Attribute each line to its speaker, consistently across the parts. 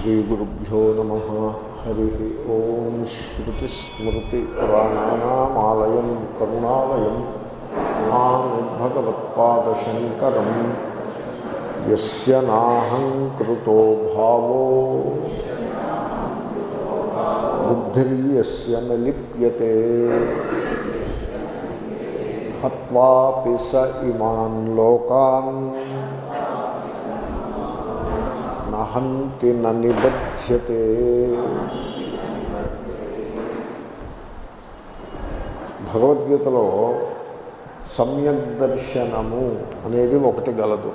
Speaker 1: శ్రీగురుభ్యో నమ హరి ఓం శ్రుతిస్మృతిపురాణానామాలయం కరుణాలయం మామిద్భగవత్పాదశంకరం యస్య నాహం కృతో భావో బుద్ధిర్యస్య న లిప్యతే హత్వాపి స ఇమాన్ లోకాన్ నహంతి న నిబధ్యతే భగవద్గీతలో సమ్యక్ దర్శనము అనేది ఒకటి గలదు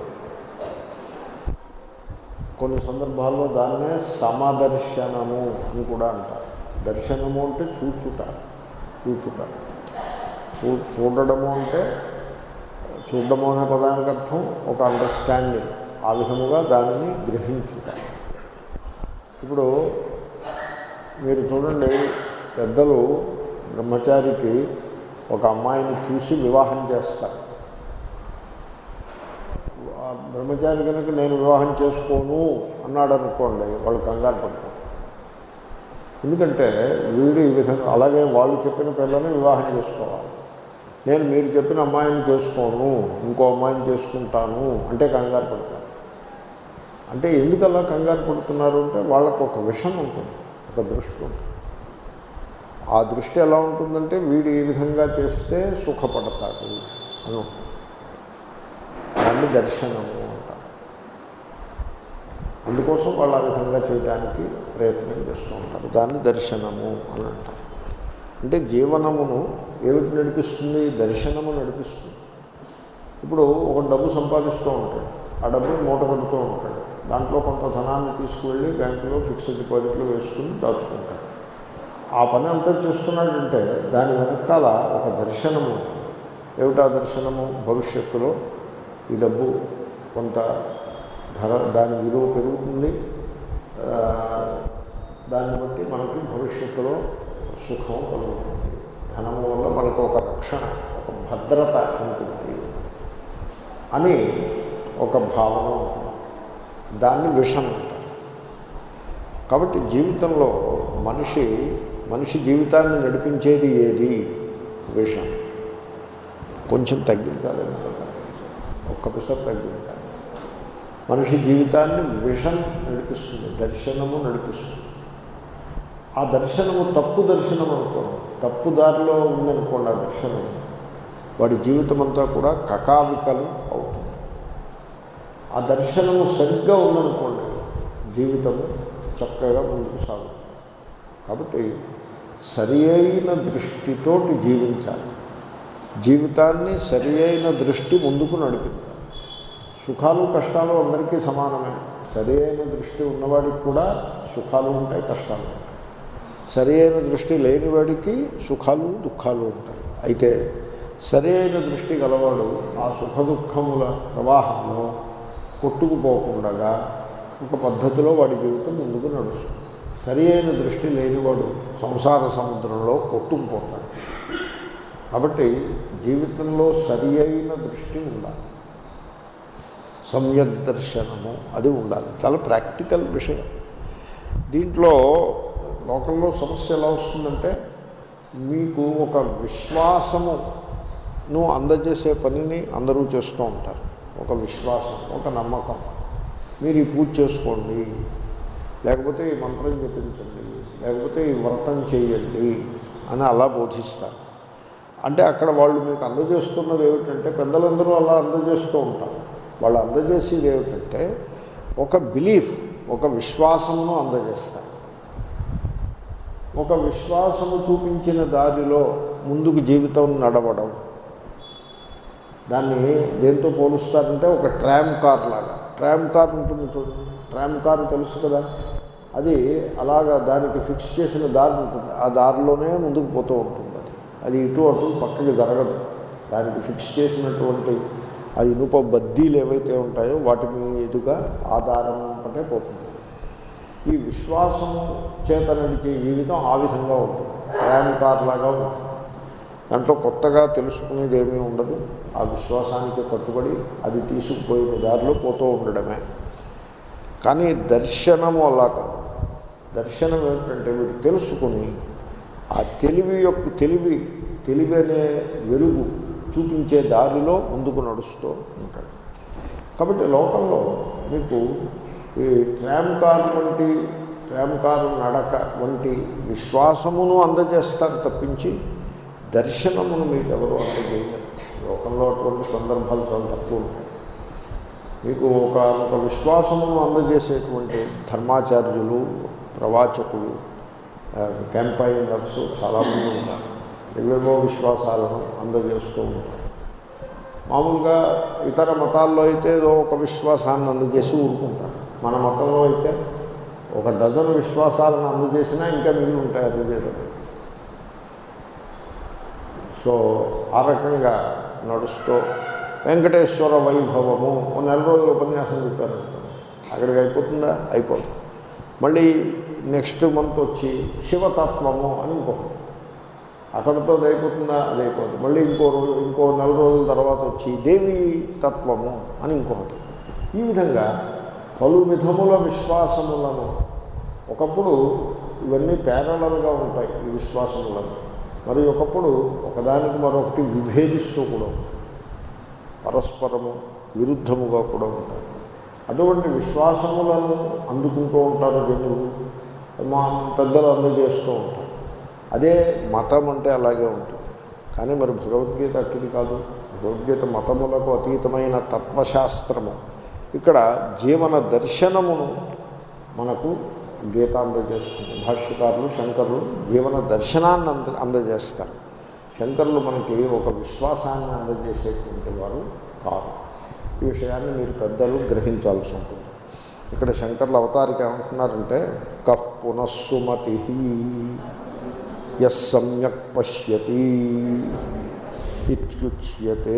Speaker 1: కొన్ని సందర్భాల్లో దాన్నే సమదర్శనము అని కూడా అంటారు దర్శనము అంటే చూచుట చూచుట చూ చూడడము అంటే చూడడము అనే పదానికి అర్థం ఒక అండర్స్టాండింగ్ ఆ విధముగా దానిని గ్రహించుట ఇప్పుడు మీరు చూడండి పెద్దలు బ్రహ్మచారికి ఒక అమ్మాయిని చూసి వివాహం చేస్తారు ఆ బ్రహ్మచారి కనుక నేను వివాహం చేసుకోను అన్నాడు అనుకోండి వాళ్ళు కంగారు పడతారు ఎందుకంటే వీడు ఈ విధంగా అలాగే వాళ్ళు చెప్పిన పిల్లని వివాహం చేసుకోవాలి నేను మీరు చెప్పిన అమ్మాయిని చేసుకోను ఇంకో అమ్మాయిని చేసుకుంటాను అంటే కంగారు పడతారు అంటే ఎందుకు అలా కంగారు పడుతున్నారు అంటే వాళ్ళకు ఒక విషం ఉంటుంది ఒక దృష్టి ఉంటుంది ఆ దృష్టి ఎలా ఉంటుందంటే వీడు ఈ విధంగా చేస్తే సుఖపడతాడు అని ఉంటుంది దాన్ని దర్శనము అంటారు అందుకోసం వాళ్ళు ఆ విధంగా చేయడానికి ప్రయత్నం చేస్తూ ఉంటారు దాన్ని దర్శనము అని అంటారు అంటే జీవనమును ఏమిటి నడిపిస్తుంది దర్శనము నడిపిస్తుంది ఇప్పుడు ఒక డబ్బు సంపాదిస్తూ ఉంటాడు ఆ డబ్బుని మూట పెడుతూ ఉంటాడు దాంట్లో కొంత ధనాన్ని తీసుకువెళ్ళి బ్యాంకులో ఫిక్స్డ్ డిపాజిట్లు వేసుకుని దాచుకుంటాడు ఆ పని అంతా చేస్తున్నాడంటే దాని వెనకాల ఒక దర్శనము ఏమిటా దర్శనము భవిష్యత్తులో ఈ డబ్బు కొంత ధర దాని విలువ పెరుగుతుంది దాన్ని బట్టి మనకి భవిష్యత్తులో సుఖం కలుగుతుంది ధనము వల్ల మనకు ఒక రక్షణ ఒక భద్రత ఉంటుంది అని ఒక భావన ఉంటుంది దాన్ని విషం అంటారు కాబట్టి జీవితంలో మనిషి మనిషి జీవితాన్ని నడిపించేది ఏది విషం కొంచెం తగ్గించాలి కదా ఒక్క పిసర్ తగ్గించాలి మనిషి జీవితాన్ని విషన్ నడిపిస్తుంది దర్శనము నడిపిస్తుంది ఆ దర్శనము తప్పు దర్శనం అనుకోండి తప్పు దారిలో ఉందనుకోండి ఆ దర్శనం వాడి జీవితం అంతా కూడా కకావికలు అవుతుంది ఆ దర్శనము సరిగ్గా ఉందనుకోండి జీవితము చక్కగా ముందుకు సాగుతుంది కాబట్టి సరి అయిన దృష్టితోటి జీవించాలి జీవితాన్ని సరి అయిన దృష్టి ముందుకు నడిపించాలి సుఖాలు కష్టాలు అందరికీ సమానమే సరి అయిన దృష్టి ఉన్నవాడికి కూడా సుఖాలు ఉంటాయి కష్టాలు ఉంటాయి సరి అయిన దృష్టి లేనివాడికి సుఖాలు దుఃఖాలు ఉంటాయి అయితే సరి అయిన దృష్టి గలవాడు ఆ సుఖ దుఃఖముల ప్రవాహంలో కొట్టుకుపోకుండా ఒక పద్ధతిలో వాడి జీవితం ముందుకు నడుస్తుంది సరి అయిన దృష్టి లేనివాడు సంసార సముద్రంలో కొట్టుకుపోతాడు కాబట్టి జీవితంలో సరి అయిన దృష్టి ఉండాలి సమ్యక్ దర్శనము అది ఉండాలి చాలా ప్రాక్టికల్ విషయం దీంట్లో లోకంలో సమస్య ఎలా వస్తుందంటే మీకు ఒక విశ్వాసమును అందజేసే పనిని అందరూ చేస్తూ ఉంటారు ఒక విశ్వాసం ఒక నమ్మకం మీరు ఈ పూజ చేసుకోండి లేకపోతే ఈ మంత్రం జపించండి లేకపోతే ఈ వ్రతం చేయండి అని అలా బోధిస్తారు అంటే అక్కడ వాళ్ళు మీకు అందజేస్తున్నది ఏమిటంటే పెద్దలందరూ అలా అందజేస్తూ ఉంటారు వాళ్ళు అందజేసేది ఏమిటంటే ఒక బిలీఫ్ ఒక విశ్వాసమును అందజేస్తారు ఒక విశ్వాసము చూపించిన దారిలో ముందుకు జీవితం నడవడం దాన్ని దేంతో పోలుస్తారంటే ఒక ట్రామ్ కార్ లాగా ట్రామ్ కార్ ఉంటుంది చూడండి ట్రామ్ కార్ తెలుసు కదా అది అలాగా దానికి ఫిక్స్ చేసిన దారి ఉంటుంది ఆ దారిలోనే ముందుకు పోతూ ఉంటుంది అది అది ఇటు అటు పక్కకి జరగదు దానికి ఫిక్స్ చేసినటువంటి ఆ ఇనుప బద్దీలు ఏవైతే ఉంటాయో వాటి మీదుగా ఆధారం పట్టే పోతుంది ఈ విశ్వాసము చేత నడిచే జీవితం ఆ విధంగా ఉంటుంది ట్రామ్ కార్ లాగా ఉంటుంది దాంట్లో కొత్తగా తెలుసుకునేది ఏమీ ఉండదు ఆ విశ్వాసానికి కట్టుబడి అది తీసుకుపోయిన దారిలో పోతూ ఉండడమే కానీ దర్శనము అలా కాదు దర్శనం ఏమిటంటే వీడు తెలుసుకుని ఆ తెలివి యొక్క తెలివి తెలివి అనే వెలుగు చూపించే దారిలో ముందుకు నడుస్తూ ఉంటాడు కాబట్టి లోకంలో మీకు ఈ ట్రామ్ కార్ వంటి ట్రామ్ కారు నడక వంటి విశ్వాసమును అందజేస్తారు తప్పించి దర్శనమును మీకు ఎవరు అందజేయలేరు లోకంలో అటువంటి సందర్భాలు చాలా తక్కువ ఉంటాయి మీకు ఒక ఒక విశ్వాసమును అందజేసేటువంటి ధర్మాచార్యులు ప్రవాచకులు ఆ, క్యాంపైనర్స్ చాలామంది ఉంటారు ఏవేవో విశ్వాసాలను అందజేస్తూ ఉంటారు మామూలుగా ఇతర మతాల్లో అయితే ఏదో ఒక విశ్వాసాన్ని అందజేసి ఊరుకుంటారు మన మతంలో అయితే ఒక డజన్ విశ్వాసాలను అందజేసినా ఇంకా మిగిలి ఉంటాయి అందజేయడం సో ఆ రకంగా నడుస్తూ వెంకటేశ్వర వైభవము ఓ నెల రోజులు ఉపన్యాసం చెప్పారు అక్కడికి అయిపోతుందా అయిపోదు మళ్ళీ నెక్స్ట్ మంత్ వచ్చి శివతత్వము అని ఇంకొకటి అక్కడితో అది అయిపోతుందా అది అయిపోతుంది మళ్ళీ ఇంకో రోజు ఇంకో నెల రోజుల తర్వాత వచ్చి దేవీ తత్వము అని ఇంకొకటి ఈ విధంగా పలు విధముల విశ్వాసములను ఒకప్పుడు ఇవన్నీ పేరలలుగా ఉంటాయి ఈ విశ్వాసములను మరి ఒకప్పుడు ఒకదానికి మరొకటి విభేదిస్తూ కూడా ఉంటాయి. పరస్పరము విరుద్ధముగా కూడా ఉంటాయి అటువంటి విశ్వాసములను అందుకుంటూ ఉంటారు జనులు మా పెద్దలు అందజేస్తూ ఉంటారు అదే మతం అంటే అలాగే ఉంటుంది కానీ మరి భగవద్గీత అట్టిది కాదు భగవద్గీత మతములకు అతీతమైన తత్వశాస్త్రము ఇక్కడ జీవన దర్శనమును మనకు గీత అందజేస్తుంది భాష్యకారులు శంకరులు జీవన దర్శనాన్ని అంద అందజేస్తారు శంకరులు మనకి ఒక విశ్వాసాన్ని అందజేసేటువంటి వారు కాదు ఈ విషయాన్ని మీరు పెద్దలు గ్రహించాల్సి ఉంటుంది ఇక్కడ శంకర్ల అవతారిక ఏమంటున్నారంటే కఫ్ పునఃసుమతి ఎస్ సమ్యక్ పశ్యతి ఇత్యుచ్యతే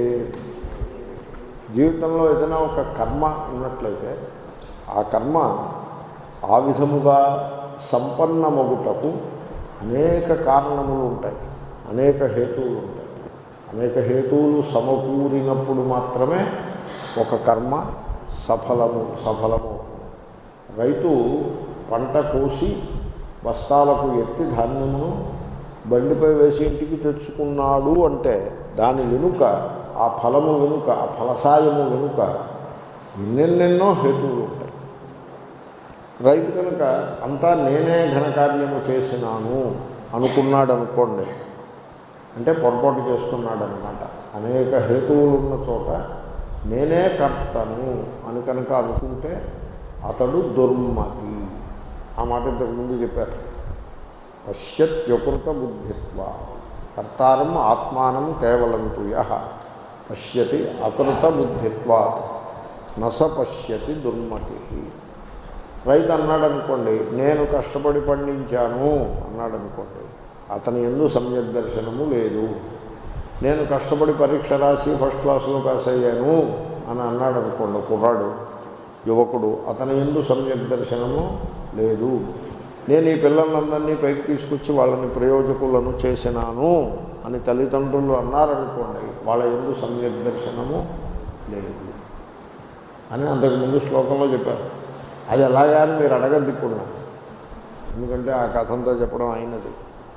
Speaker 1: జీవితంలో ఏదైనా ఒక కర్మ ఉన్నట్లయితే ఆ కర్మ ఆ విధముగా సంపన్నమగుటకు అనేక కారణములు ఉంటాయి అనేక హేతువులు ఉంటాయి అనేక హేతువులు సమకూరినప్పుడు మాత్రమే ఒక కర్మ సఫలము సఫలము రైతు పంట కోసి బస్తాలకు ఎత్తి ధాన్యమును బండిపై వేసి ఇంటికి తెచ్చుకున్నాడు అంటే దాని వెనుక ఆ ఫలము వెనుక ఆ ఫలసాయము వెనుక ఎన్నెన్నెన్నో హేతువులు ఉంటాయి రైతు కనుక అంతా నేనే ఘనకార్యము చేసినాను అనుకున్నాడు అనుకోండి అంటే పొరపాటు చేస్తున్నాడు అనమాట అనేక హేతువులు ఉన్న చోట నేనే కర్తను అని కనుక అనుకుంటే అతడు దుర్మతి ఆ మాట ఇంతకుముందు చెప్పారు పశ్యత్యకృత బుద్ధిత్వ కర్తారం ఆత్మానం కేవలం తు యహ పశ్యతి అకృత బుద్ధిత్వాత్ నస పశ్యతి దుర్మతి రైతు అన్నాడు అనుకోండి నేను కష్టపడి పండించాను అన్నాడు అనుకోండి అతని ఎందు సమ్యక్ దర్శనము లేదు నేను కష్టపడి పరీక్ష రాసి ఫస్ట్ క్లాస్లో పాస్ అయ్యాను అని అన్నాడు అనుకోండి కుర్రాడు యువకుడు అతని ఎందు సమ్యక్ దర్శనము లేదు నేను ఈ పిల్లలందరినీ పైకి తీసుకొచ్చి వాళ్ళని ప్రయోజకులను చేసినాను అని తల్లిదండ్రులు అన్నారనుకోండి వాళ్ళ ఎందు సమ్యక్ దర్శనము లేదు అని అంతకుముందు శ్లోకంలో చెప్పారు అది ఎలాగా అని మీరు అడగద్దు ఇప్పుడు నాకు. ఎందుకంటే ఆ కథ అంతా చెప్పడం అయినది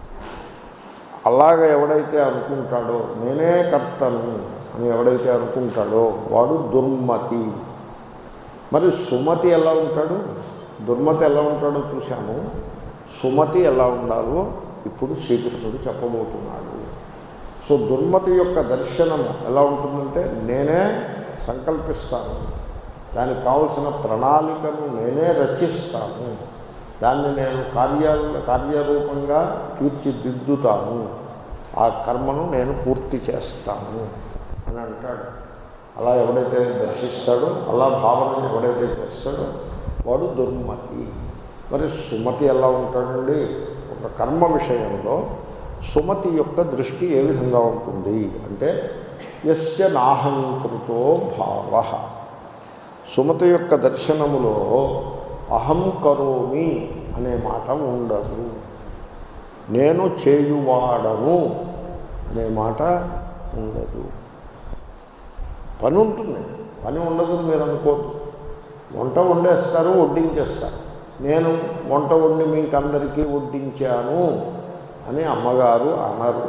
Speaker 1: అలాగ ఎవడైతే అనుకుంటాడో నేనే కర్తను అని ఎవడైతే అనుకుంటాడో వాడు దుర్మతి మరి సుమతి ఎలా ఉంటాడు దుర్మతి ఎలా ఉంటాడో చూశాము సుమతి ఎలా ఉండాలో ఇప్పుడు శ్రీకృష్ణుడు చెప్పబోతున్నాడు సో దుర్మతి యొక్క దర్శనము ఎలా ఉంటుందంటే నేనే సంకల్పిస్తాను దానికి కావలసిన ప్రణాళికను నేనే రచిస్తాను దాన్ని నేను కార్య కార్యరూపంగా తీర్చిదిద్దుతాను ఆ కర్మను నేను పూర్తి చేస్తాను అని అంటాడు అలా ఎవడైతే దర్శిస్తాడో అలా భావన ఎవడైతే చేస్తాడో వాడు దుర్మతి మరి సుమతి ఎలా ఉంటాడండి ఒక కర్మ విషయంలో సుమతి యొక్క దృష్టి ఏ విధంగా ఉంటుంది అంటే యస్య నాహంకృతో భావ సుమతి యొక్క దర్శనములో అహం కరోమి అనే మాట ఉండదు నేను చేయువాడను అనే మాట ఉండదు పని ఉంటుంది పని ఉండదని మీరు అనుకోద్దు వంట వండేస్తారు వడ్డించేస్తారు నేను వంట వండి మీకు అందరికీ వడ్డించాను అని అమ్మగారు అన్నారు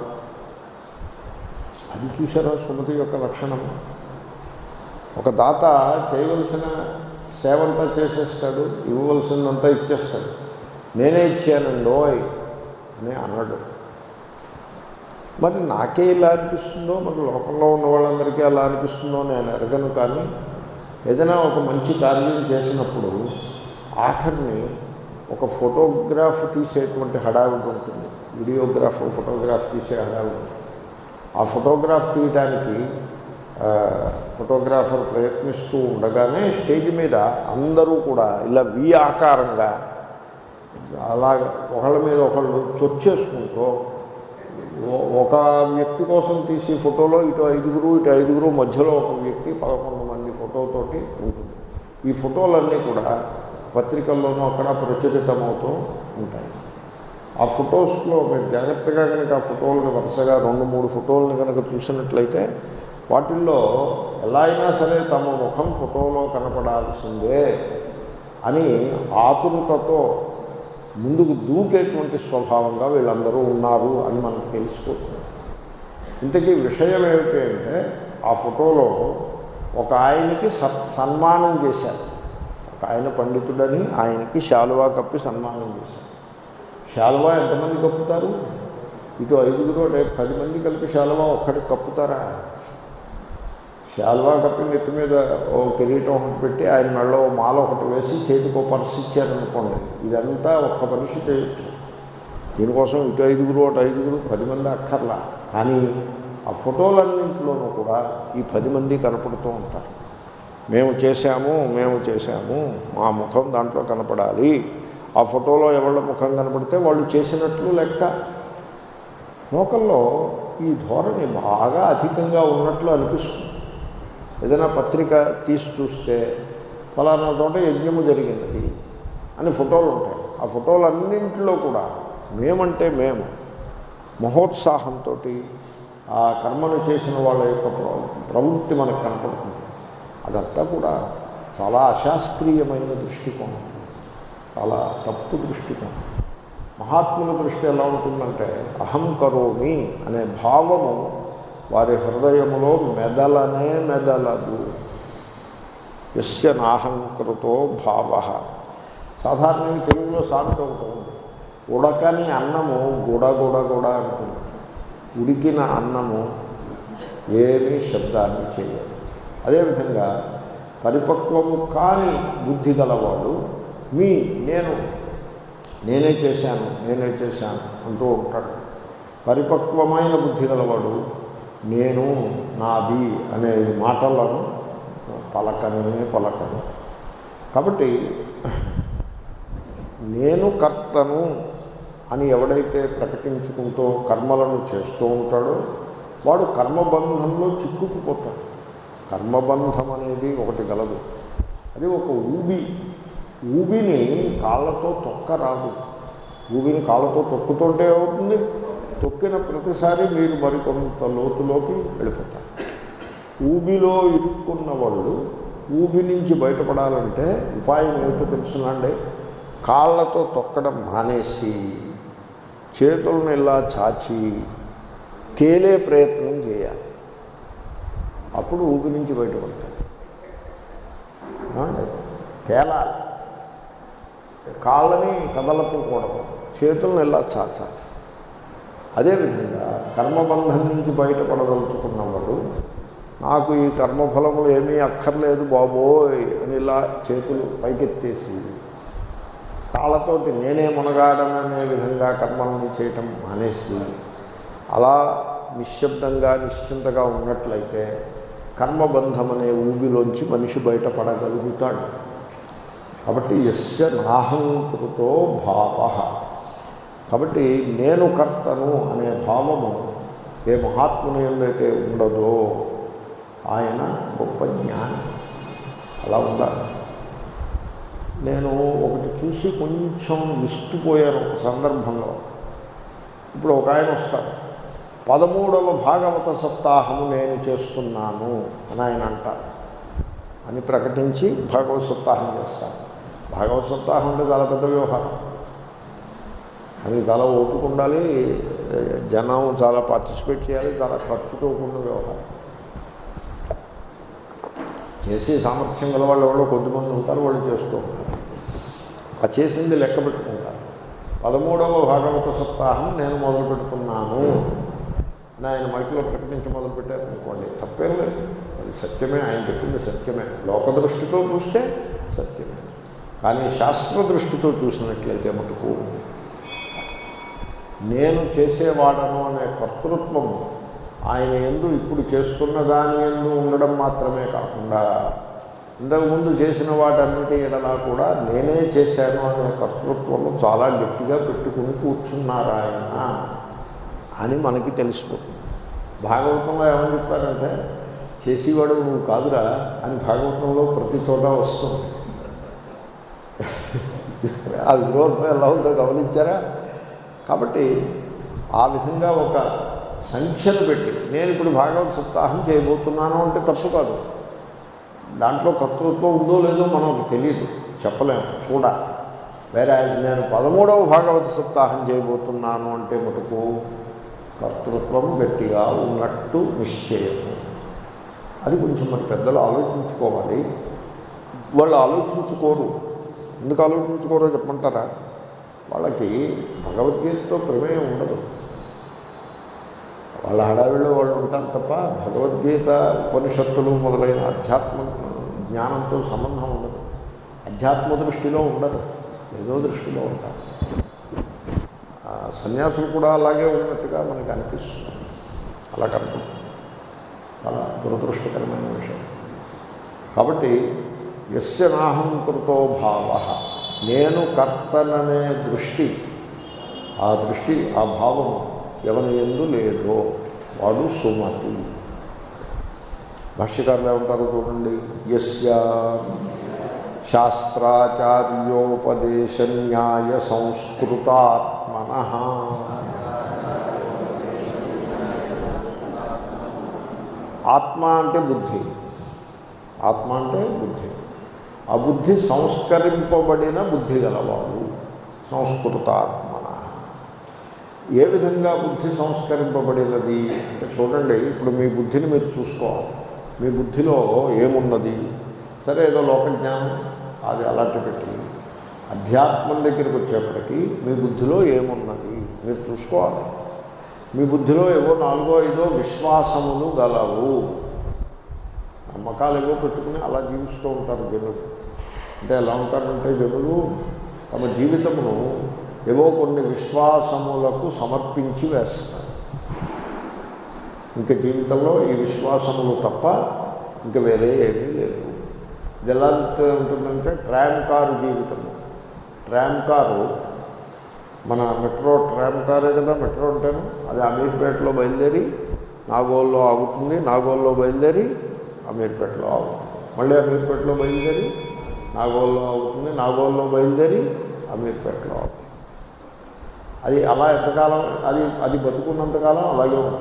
Speaker 1: అది చూసారా సుమతి యొక్క లక్షణం ఒక దాత చేయవలసిన సేవంతా చేసేస్తాడు ఇవ్వవలసిందంతా ఇచ్చేస్తాడు నేనే ఇచ్చానండోయ్ అని అన్నాడు మరి నాకే ఇలా అనిపిస్తుందో మరి లోకంలో ఉన్న వాళ్ళందరికీ అలా అనిపిస్తుందో నేను ఎరగను కానీ ఏదైనా ఒక మంచి కార్యం చేసినప్పుడు ఆఖరిని ఒక ఫోటోగ్రాఫ్ తీసేటువంటి హడావిడి ఉంటుంది వీడియోగ్రాఫ్ ఫోటోగ్రాఫ్ తీసే హడావిడి ఆ ఫోటోగ్రాఫ్ తీయడానికి ఆ, ఫోటోగ్రాఫర్ ప్రయత్నిస్తూ ఉండగానే స్టేజ్ మీద అందరూ కూడా ఇలా వి ఆకారంగా అలాగ ఒకళ్ళ మీద ఒకళ్ళు చొచ్చేసుకుంటూ ఓ- ఒక వ్యక్తి కోసం తీసి ఫోటోలో ఇటు ఐదుగురు ఇటు ఐదుగురు మధ్యలో ఒక వ్యక్తి పదకొండు మంది ఫోటోతోటి ఉంటుంది ఈ ఫోటోలన్నీ కూడా పత్రికల్లోనూ అక్కడ ప్రచురితమవుతూ ఉంటాయి ఆ ఫొటోస్లో మీరు జాగ్రత్తగా కనుక ఆ ఫోటోలను వరుసగా రెండు మూడు ఫోటోలను కనుక చూసినట్లయితే వాటిల్లో ఎలా అయినా సరే తమ ముఖం ఫోటోలో కనపడాల్సిందే అని ఆతురతతో ముందుకు దూకేటువంటి స్వభావంగా వీళ్ళందరూ ఉన్నారు అని మనకు తెలిసిపోతుంది ఇంతకీ విషయం ఏమిటి అంటే ఆ ఫోటోలో ఒక ఆయనకి సత్ సన్మానం చేశారు ఒక ఆయన పండితుడని ఆయనకి శాలువా కప్పి సన్మానం చేశారు శాలువా ఎంతమంది కప్పుతారు ఇటు ఐదుగురు అంటే పది మంది కలిపి శాలువా ఒక్కడికి కప్పుతారా శాలువా కప్పి నెత్తి మీద ఓ కిరీటం ఒకటి పెట్టి ఆయన మెడలో ఓ మాల ఒకటి వేసి చేతికి ఓ పర్సు ఇచ్చారనుకోండి ఇదంతా ఒక్క మనిషి చేయొచ్చు దీనికోసం ఇటు ఐదుగురు అటు ఐదుగురు పది మంది అక్కర్లా కానీ ఆ ఫోటోలన్నింటిలోనూ కూడా ఈ పది మంది కనపడుతూ ఉంటారు మేము చేశాము మేము చేశాము మా ముఖం దాంట్లో కనపడాలి ఆ ఫోటోలో ఎవళ్ళ ముఖం కనపడితే వాళ్ళు చేసినట్లు లెక్క లోకల్లో ఈ ధోరణి బాగా అధికంగా ఉన్నట్లు అనిపిస్తుంది ఏదైనా పత్రిక తీసి చూస్తే ఫలానా చోట యజ్ఞము జరిగినది అని ఫోటోలు ఉంటాయి ఆ ఫోటోలన్నింటిలో కూడా మేమంటే మేము మహోత్సాహంతో ఆ కర్మను చేసిన వాళ్ళ యొక్క ప్ర- ప్రవృత్తి మనకు కనపడుతుంది అదంతా కూడా చాలా అశాస్త్రీయమైన దృష్టికోణం చాలా తప్పు దృష్టికోణం మహాత్ముల దృష్టి ఎలా ఉంటుందంటే అహం కరోమి అనే భావము వారి హృదయములో మెదలనే మెదలదు యస్య నాహంకృతో భావ సాధారణంగా తెలుగులో సామెత ఒకటి ఉంది ఉడకని అన్నము గుడ గుడ గుడ అంటుంది ఉడికిన అన్నము ఏమీ శబ్దాన్ని చేయదు అదేవిధంగా పరిపక్వము కాని బుద్ధి గలవాడు మీ నేను నేనే చేశాను నేనే చేశాను అంటూ ఉంటాడు పరిపక్వమైన బుద్ధి గలవాడు నేను నాది అనే మాటలను పలకనే పలకను కాబట్టి నేను కర్తను అని ఎవడైతే ప్రకటించుకుంటూ కర్మలను చేస్తూ ఉంటాడో వాడు కర్మబంధంలో చిక్కుకుపోతాడు కర్మబంధం అనేది ఒకటి గలదు అది ఒక ఊబి ఊబిని కాళ్ళతో తొక్క రాదు ఊబిని కాళ్ళతో తొక్కుతుంటే అవుతుంది తొక్కిన ప్రతిసారి మీరు మరికొంత లోతులోకి వెళ్ళిపోతారు ఊబిలో ఇరుక్కున్న వాళ్ళు ఊబి నుంచి బయటపడాలంటే ఉపాయం ఏమిటో తెలుసునండి కాళ్ళతో తొక్కడం మానేసి చేతులను ఇలా చాచి తేలే ప్రయత్నం చేయాలి అప్పుడు ఊబి నుంచి బయటపడతాడు ఏమండి? తేలాలి కాళ్ళని కదలపకూడదు చేతులను ఇలా చాచాలి అదేవిధంగా కర్మబంధం నుంచి బయటపడదలుచుకున్నవాడు నాకు ఈ కర్మఫలములు ఏమీ అక్కర్లేదు బాబోయ్ అని ఇలా చేతులు పైకెత్తేసి కాళ్ళతోటి నేనే మునగాడననే విధంగా కర్మల్ని చేయటం మానేసి అలా నిశ్శబ్దంగా నిశ్చింతగా ఉన్నట్లయితే కర్మబంధం అనే ఊబిలోంచి మనిషి బయటపడగలుగుతాడు కాబట్టి యస్య నాహంకృతో భావ కాబట్టి నేను కర్తను అనే భావము ఏ మహాత్ముని ఎందైతే ఉండదో ఆయన గొప్ప జ్ఞాని అలా ఉండాలి నేను ఒకటి చూసి కొంచెం విస్తుపోయాను ఒక సందర్భంలో ఇప్పుడు ఒక ఆయన వస్తాడు పదమూడవ భాగవత సప్తాహము నేను చేస్తున్నాను అని ఆయన అంటారు అని ప్రకటించి భాగవత సప్తాహం చేస్తాం భాగవత సప్తాహం అంటే చాలా పెద్ద వ్యవహారం అది చాలా ఓపిక ఉండాలి జనం చాలా పార్టిసిపేట్ చేయాలి చాలా ఖర్చుతో కూడిన వ్యవహారం చేసే సామర్థ్యం గల వాళ్ళు ఎవరో కొద్దిమంది ఉంటారు వాళ్ళు చేస్తూ ఉంటారు ఆ చేసింది లెక్క పెట్టుకుంటారు పదమూడవ భాగవత సప్తాహం నేను మొదలు పెడుతున్నాను అని ఆయన మైకులో ప్రకటించి మొదలుపెట్టారు అనుకోండి తప్పేం లేదు అది సత్యమే ఆయన చెప్పింది సత్యమే లోక దృష్టితో చూస్తే సత్యమే కానీ శాస్త్ర దృష్టితో చూసినట్లయితే మటుకు నేను చేసేవాడను అనే కర్తృత్వము ఆయన ఎందు ఇప్పుడు చేస్తున్న దాని ఎందు ఉండడం మాత్రమే కాకుండా ఇంతకుముందు చేసిన వాటన్నిటి ఎడలా కూడా నేనే చేశాను అనే కర్తృత్వము చాలా గట్టిగా పెట్టుకుని కూర్చున్నారు ఆయన అని మనకి తెలిసిపోతుంది భాగవతంలో ఏమని చెప్తారంటే చేసేవాడు నువ్వు కాదురా అని భాగవతంలో ప్రతి చోట వస్తుంది ఆ విరోధం ఎలా ఉందో గమనించారా కాబట్టి ఆ విధంగా ఒక సంఖ్యను పెట్టి నేను ఇప్పుడు భాగవత సప్తాహం చేయబోతున్నాను అంటే తప్పు కాదు దాంట్లో కర్తృత్వం ఉందో లేదో మనకు తెలియదు చెప్పలేము చూడాలి వేరే నేను పదమూడవ భాగవత సప్తాహం చేయబోతున్నాను అంటే మటుకు కర్తృత్వం గట్టిగా ఉన్నట్టు నిశ్చయము అది కొంచెం మరి పెద్దలు ఆలోచించుకోవాలి వాళ్ళు ఆలోచించుకోరు ఎందుకు ఆలోచించుకోరో చెప్పమంటారా వాళ్ళకి భగవద్గీతతో ప్రమేయం ఉండదు వాళ్ళ హడావిలో వాళ్ళు ఉంటారు తప్ప భగవద్గీత ఉపనిషత్తులు మొదలైన ఆధ్యాత్మ జ్ఞానంతో సంబంధం ఉండదు అధ్యాత్మ దృష్టిలో ఉండరు ఏదో దృష్టిలో ఉంటారు ఆ సన్యాసులు కూడా అలాగే ఉన్నట్టుగా మనకి అనిపిస్తుంది అలా కనపడుతుంది చాలా దురదృష్టకరమైన విషయం కాబట్టి ఎస్య నాహం కృతో భావ నేను కర్తననే దృష్టి ఆ దృష్టి ఆ భావము ఎవరి ఎందు లేదో వాడు సుమతి భాష్యకారులు ఏమంటారు చూడండి యస్య శాస్త్రాచార్యోపదేశ న్యాయ సంస్కృతాత్మన ఆత్మ అంటే బుద్ధి ఆత్మ అంటే బుద్ధి ఆ బుద్ధి సంస్కరింపబడిన బుద్ధి గలవాడు సంస్కృతాత్మన ఏ విధంగా బుద్ధి సంస్కరింపబడినది అంటే చూడండి ఇప్పుడు మీ బుద్ధిని మీరు చూసుకోవాలి మీ బుద్ధిలో ఏమున్నది సరే ఏదో లోకజ్ఞానం అది అలాంటి పెట్టి అధ్యాత్మం దగ్గరికి వచ్చేప్పటికీ మీ బుద్ధిలో ఏమున్నది మీరు చూసుకోవాలి మీ బుద్ధిలో ఏవో నాలుగో ఐదో విశ్వాసములు గలవు నమ్మకాలు ఏవో పెట్టుకుని అలా జీవిస్తూ ఉంటారు జనులు అంటే ఎలా ఉంటారంటే జనులు తమ జీవితమును ఏవో కొన్ని విశ్వాసములకు సమర్పించి వేస్తారు ఇంకా జీవితంలో ఈ విశ్వాసములు తప్ప ఇంకా వేరే ఏమీ లేదు ఇది ఎలా ఉంటుందంటే ట్రామ్ కారు జీవితము ట్రామ్ కారు మన మెట్రో ట్రామ్ కారే కదా మెట్రో అంటాను అది అమీర్పేటలో బయలుదేరి నాగోల్లో ఆగుతుంది నాగోల్లో బయలుదేరి అమీర్పేటలో ఆగుతుంది మళ్ళీ అమీర్పేటలో బయలుదేరి నాగోల్లో ఆగుతుంది నాగోల్లో బయలుదేరి అమీర్పేటలో ఆగుతుంది అది అలా ఎంతకాలం అది అది బతుకున్నంతకాలం అలాగే ఉంటుంది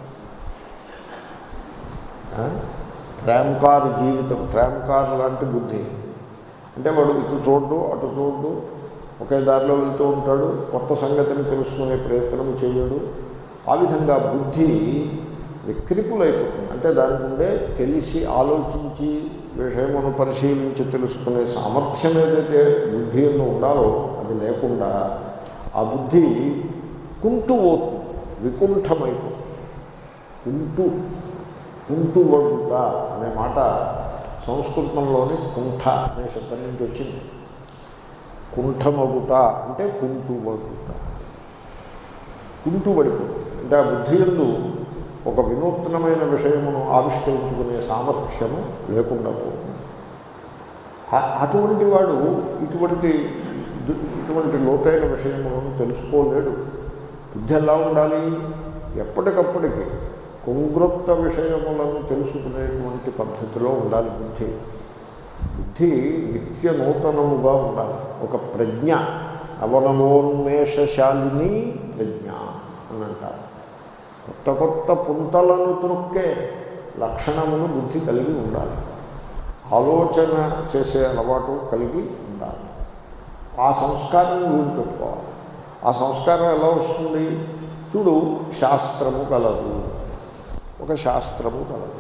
Speaker 1: ట్రామ్ కార్ జీవితం ట్రామ్ కార్ లాంటి బుద్ధి అంటే వాడు ఇటు చూడ్డు అటు చూడ్డు ఒకే దారిలో వెళ్తూ ఉంటాడు కొత్త సంగతిని తెలుసుకునే ప్రయత్నం చేయడు ఆ విధంగా బుద్ధి విక్రిపులైపోతుంది అంటే దాని నుండే తెలిసి ఆలోచించి విషయమును పరిశీలించి తెలుసుకునే సామర్థ్యం ఏదైతే బుద్ధి ఎందు ఉండాలో అది లేకుండా ఆ బుద్ధి కుంటు పోతుంది వికుంఠమైపోతుంది కుంటు కుంటువడుట అనే మాట సంస్కృతంలోని కుంఠ అనే శబ్దం నుంచి వచ్చింది కుంఠమగుట అంటే కుంటువడుట కుంటుబడిపోతుంది అంటే ఆ బుద్ధి ఎందు ఒక వినూత్నమైన విషయమును ఆవిష్కరించుకునే సామర్థ్యము లేకుండా పోతుంది అటువంటి వాడు ఇటువంటి ఇటువంటి లోతైన విషయములను తెలుసుకోలేడు బుద్ధి ఎలా ఉండాలి ఎప్పటికప్పటికి కొంగ్రొత్త విషయములను తెలుసుకునేటువంటి పద్ధతిలో ఉండాలి బుద్ధి బుద్ధి నిత్య నూతనముగా ఉండాలి ఒక ప్రజ్ఞ నవనవోన్మేషశాలిని ప్రజ్ఞ అని అంటారు కొత్త కొత్త పుంతలను త్రొక్కే లక్షణమును బుద్ధి కలిగి ఉండాలి ఆలోచన చేసే అలవాటు కలిగి ఉండాలి ఆ సంస్కారం వీడు పెట్టుకోవాలి ఆ సంస్కారం ఎలా వస్తుంది చూడు శాస్త్రము కలదు ఒక శాస్త్రము కలదు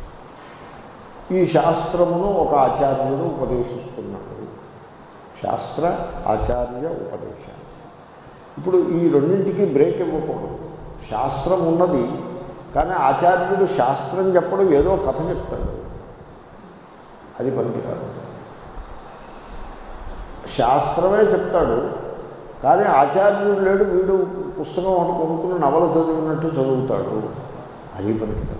Speaker 1: ఈ శాస్త్రమును ఒక ఆచార్యుడు ఉపదేశిస్తున్నాడు శాస్త్ర ఆచార్య ఉపదేశం ఇప్పుడు ఈ రెండింటికి బ్రేక్ ఇవ్వకూడదు శాస్త్రం ఉన్నది కానీ ఆచార్యుడు శాస్త్రం చెప్పడం ఏదో కథ చెప్తాడు అది పనికిరాదు శాస్త్రమే చెప్తాడు కానీ ఆచార్యుడు లేడు వీడు పుస్తకం ఒకటి కొనుక్కుని నవల చదివినట్టు చదువుతాడు అది పనికిరాదు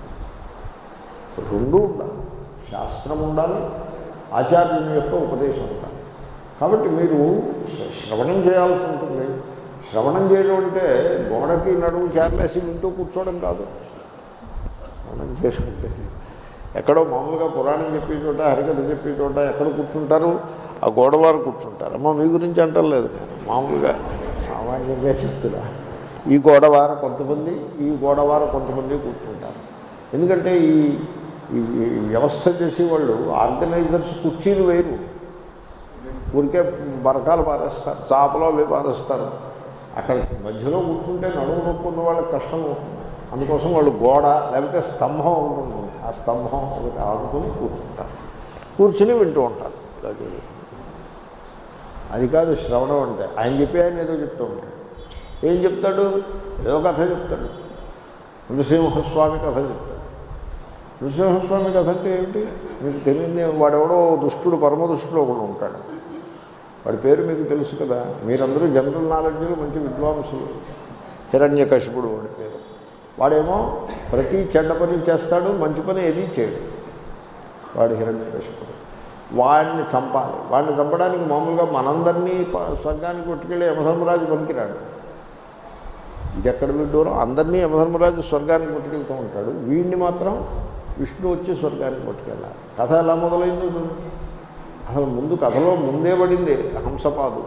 Speaker 1: రెండూ ఉండాలి శాస్త్రం ఉండాలి ఆచార్యుని యొక్క ఉపదేశం ఉండాలి కాబట్టి మీరు శ్ర- శ్రవణం చేయాల్సి ఉంటుంది శ్రవణం చేయడం అంటే గోడకి నడుము చేరలేసి వింటూ కూర్చోవడం కాదు శ్రవణం చేసుకుంటే ఎక్కడో మామూలుగా పురాణం చెప్పే చోట హరికథ చెప్పే చోట ఎక్కడ కూర్చుంటారు ఆ గోడవారు కూర్చుంటారు అమ్మ మీ గురించి అంటలేదు నేను మామూలుగా సామాన్యంగా చెప్తున్నా ఈ గోడవార కొంతమంది ఈ గోడవార కొంతమంది కూర్చుంటారు ఎందుకంటే ఈ ఈ ఈ వ్యవస్థ చేసే వాళ్ళు ఆర్గనైజర్స్ కుర్చీలు వేరు ఊరికే బరకాలు పారేస్తారు చాపలో అవి పారేస్తారు అక్కడ మధ్యలో కూర్చుంటే నడుము నొప్పి ఉన్న వాళ్ళకి కష్టం అవుతుంది అందుకోసం వాళ్ళు గోడ లేకపోతే స్తంభం ఉంటుంది ఆ స్తంభం ఒకటి ఆడుకుని కూర్చుంటారు కూర్చుని వింటూ ఉంటారు ఇలా జరుగుతుంది అది కాదు శ్రవణం అంటే ఆయన చెప్పి ఆయన ఏదో చెప్తూ ఉంటాడు ఏం చెప్తాడు ఏదో కథ చెప్తాడు నృసింహస్వామి కథ చెప్తాడు నృసింహస్వామి కథ అంటే ఏమిటి మీకు తెలియని వాడెవడో దుష్టుడు పరమ దుష్టుడు ఒకడు ఉంటాడు వాడి పేరు మీకు తెలుసు కదా మీరందరూ జనరల్ నాలెడ్జ్లో మంచి విద్వాంసులు హిరణ్యకశిపుడు వాడి పేరు వాడేమో ప్రతి చెడ్డ పని చేస్తాడు మంచి పని ఏది చేయడు వాడు హిరణ్యకశిపుడు వాడిని చంపాలి వాడిని చంపడానికి మామూలుగా మనందరినీ ప- స్వర్గానికి కొట్టుకెళ్ళి యమధర్మరాజు పనికిరాడు ఇది ఎక్కడ విడ్డూరం అందరినీ యమధర్మరాజు స్వర్గానికి పట్టుకెళ్తూ ఉంటాడు వీడిని మాత్రం విష్ణు వచ్చి స్వర్గానికి పట్టుకెళ్ళాలి కథ ఎలా మొదలైందో చూడండి అసలు ముందు కథలో ముందే పడింది హంసపాదు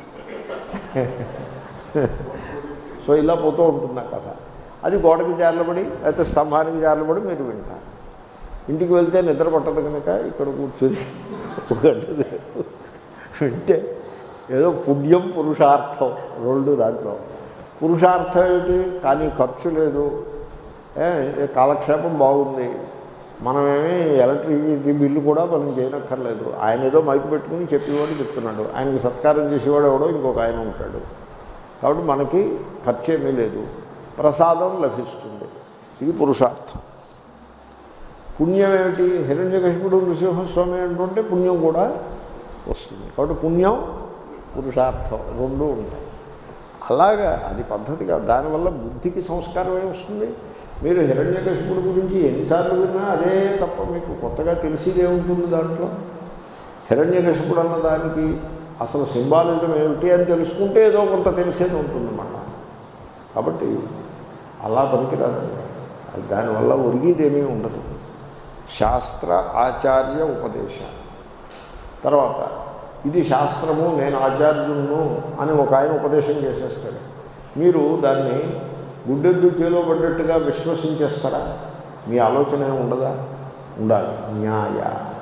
Speaker 1: సో ఇలా పోతూ ఉంటుంది ఆ కథ అది గోడకి జారలబడి లేకపోతే స్తంభానికి జారలబడి మీరు వింటారు ఇంటికి వెళ్తే నిద్ర పట్టదు కనుక ఇక్కడ కూర్చొని ఒక గంట సేపు వింటే ఏదో పుణ్యం పురుషార్థం రెండు దాంట్లో పురుషార్థం ఏమిటి కానీ ఖర్చు లేదు ఏ, కాలక్షేపం బాగుంది మనమేమి ఎలక్ట్రిసిటీ బిల్లు కూడా మనం చేయనక్కర్లేదు ఆయన ఏదో మైకు పెట్టుకుని చెప్పేవాడు చెప్తున్నాడు ఆయనకి సత్కారం చేసేవాడు ఎవడో ఇంకొక ఆయన ఉంటాడు కాబట్టి మనకి ఖర్చు ఏమీ లేదు ప్రసాదం లభిస్తుంది ఇది పురుషార్థం పుణ్యం ఏమిటి హిరణ్యకశిపుడు నృసింహస్వామి అంటుంటే పుణ్యం కూడా వస్తుంది కాబట్టి పుణ్యం పురుషార్థం రెండూ ఉంటాయి అలాగా అది పద్ధతి కాదు దానివల్ల బుద్ధికి సంస్కారం ఏమి వస్తుంది మీరు హిరణ్యకశిపుడు గురించి ఎన్నిసార్లు విన్నా అదే తప్ప మీకు కొత్తగా తెలిసేది ఏముంటుంది దాంట్లో హిరణ్యకశిపుడు అన్న దానికి అసలు సింబాలిజం ఏమిటి అని తెలుసుకుంటే ఏదో కొంత తెలిసేది ఉంటుంది మళ్ళా కాబట్టి అలా పనికిరాదండి అది దానివల్ల ఒరిగేదేమీ ఉండదు శాస్త్ర ఆచార్య ఉపదేశం తర్వాత ఇది శాస్త్రము నేను ఆచార్యులను అని ఒక ఆయన ఉపదేశం చేసేస్తాడు మీరు దాన్ని గుడ్డెద్దు చేలో పడ్డట్టుగా విశ్వసించేస్తారా మీ ఆలోచన ఏమి ఉండదా ఉండాలి న్యాయ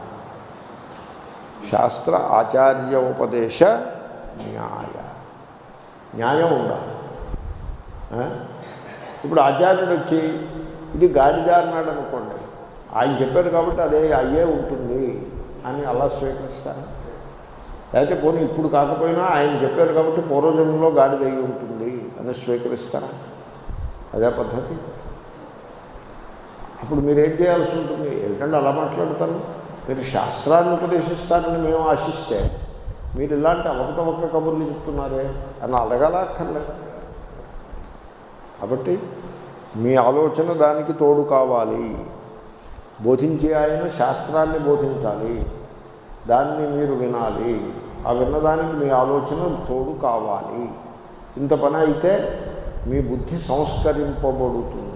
Speaker 1: శాస్త్ర ఆచార్య ఉపదేశ న్యాయ న్యాయం ఉండాలి ఆ? ఇప్పుడు ఆచార్యుడు వచ్చి ఇది గాడిద అన్నాడు అనుకోండి ఆయన చెప్పారు కాబట్టి అదే అయ్యే ఉంటుంది అని అలా స్వీకరిస్తారు లేకపోతే పోనీ ఇప్పుడు కాకపోయినా ఆయన చెప్పారు కాబట్టి పూర్వజన్మలో గాడిద అయి ఉంటుంది అని స్వీకరిస్తారా అదే పద్ధతి అప్పుడు మీరు ఏం చేయాల్సి ఉంటుంది ఏంటంటే అలా మాట్లాడతారు మీరు శాస్త్రాన్ని ఉపదేశిస్తారని మేము ఆశిస్తే మీరు ఇలాంటి అవకతవక కబుర్లు చెప్తున్నారే అని అడగాల అక్కర్లేదు కాబట్టి మీ ఆలోచన దానికి తోడు కావాలి బోధించే ఆయన శాస్త్రాన్ని బోధించాలి దాన్ని మీరు వినాలి ఆ విన్నదానికి మీ ఆలోచన తోడు కావాలి ఇంత పని అయితే మీ బుద్ధి సంస్కరింపబడుతుంది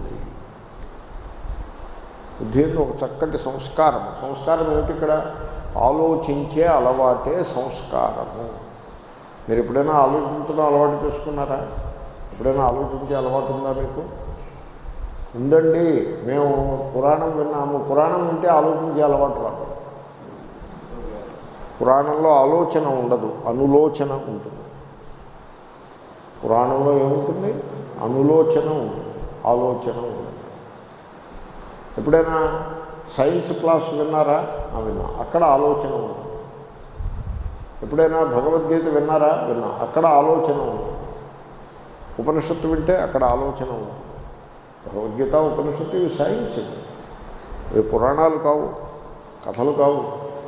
Speaker 1: బుద్ధి యొక్క ఒక చక్కటి సంస్కారం సంస్కారం ఏమిటి ఇక్కడ ఆలోచించే అలవాటే సంస్కారము మీరు ఎప్పుడైనా ఆలోచించడం అలవాటు చేసుకున్నారా ఎప్పుడైనా ఆలోచించే అలవాటు ఉందా మీకు ఉందండి మేము పురాణం విన్నాము పురాణం వింటే ఆలోచించే అలవాటు రాదు పురాణంలో ఆలోచన ఉండదు అనులోచన ఉంటుంది పురాణంలో ఏముంటుంది అనులోచన ఉంటుంది ఆలోచన ఉంటుంది ఎప్పుడైనా సైన్స్ క్లాస్ విన్నారా ఆ విన్నా అక్కడ ఆలోచన ఉంటుంది ఎప్పుడైనా భగవద్గీత విన్నారా విన్నా అక్కడ ఆలోచన ఉంటుంది ఉపనిషత్తు వింటే అక్కడ ఆలోచన ఉంటుంది భగవద్గీత ఉపనిషత్తు ఇవి సైన్స్ ఇవి ఇవి పురాణాలు కావు కథలు కావు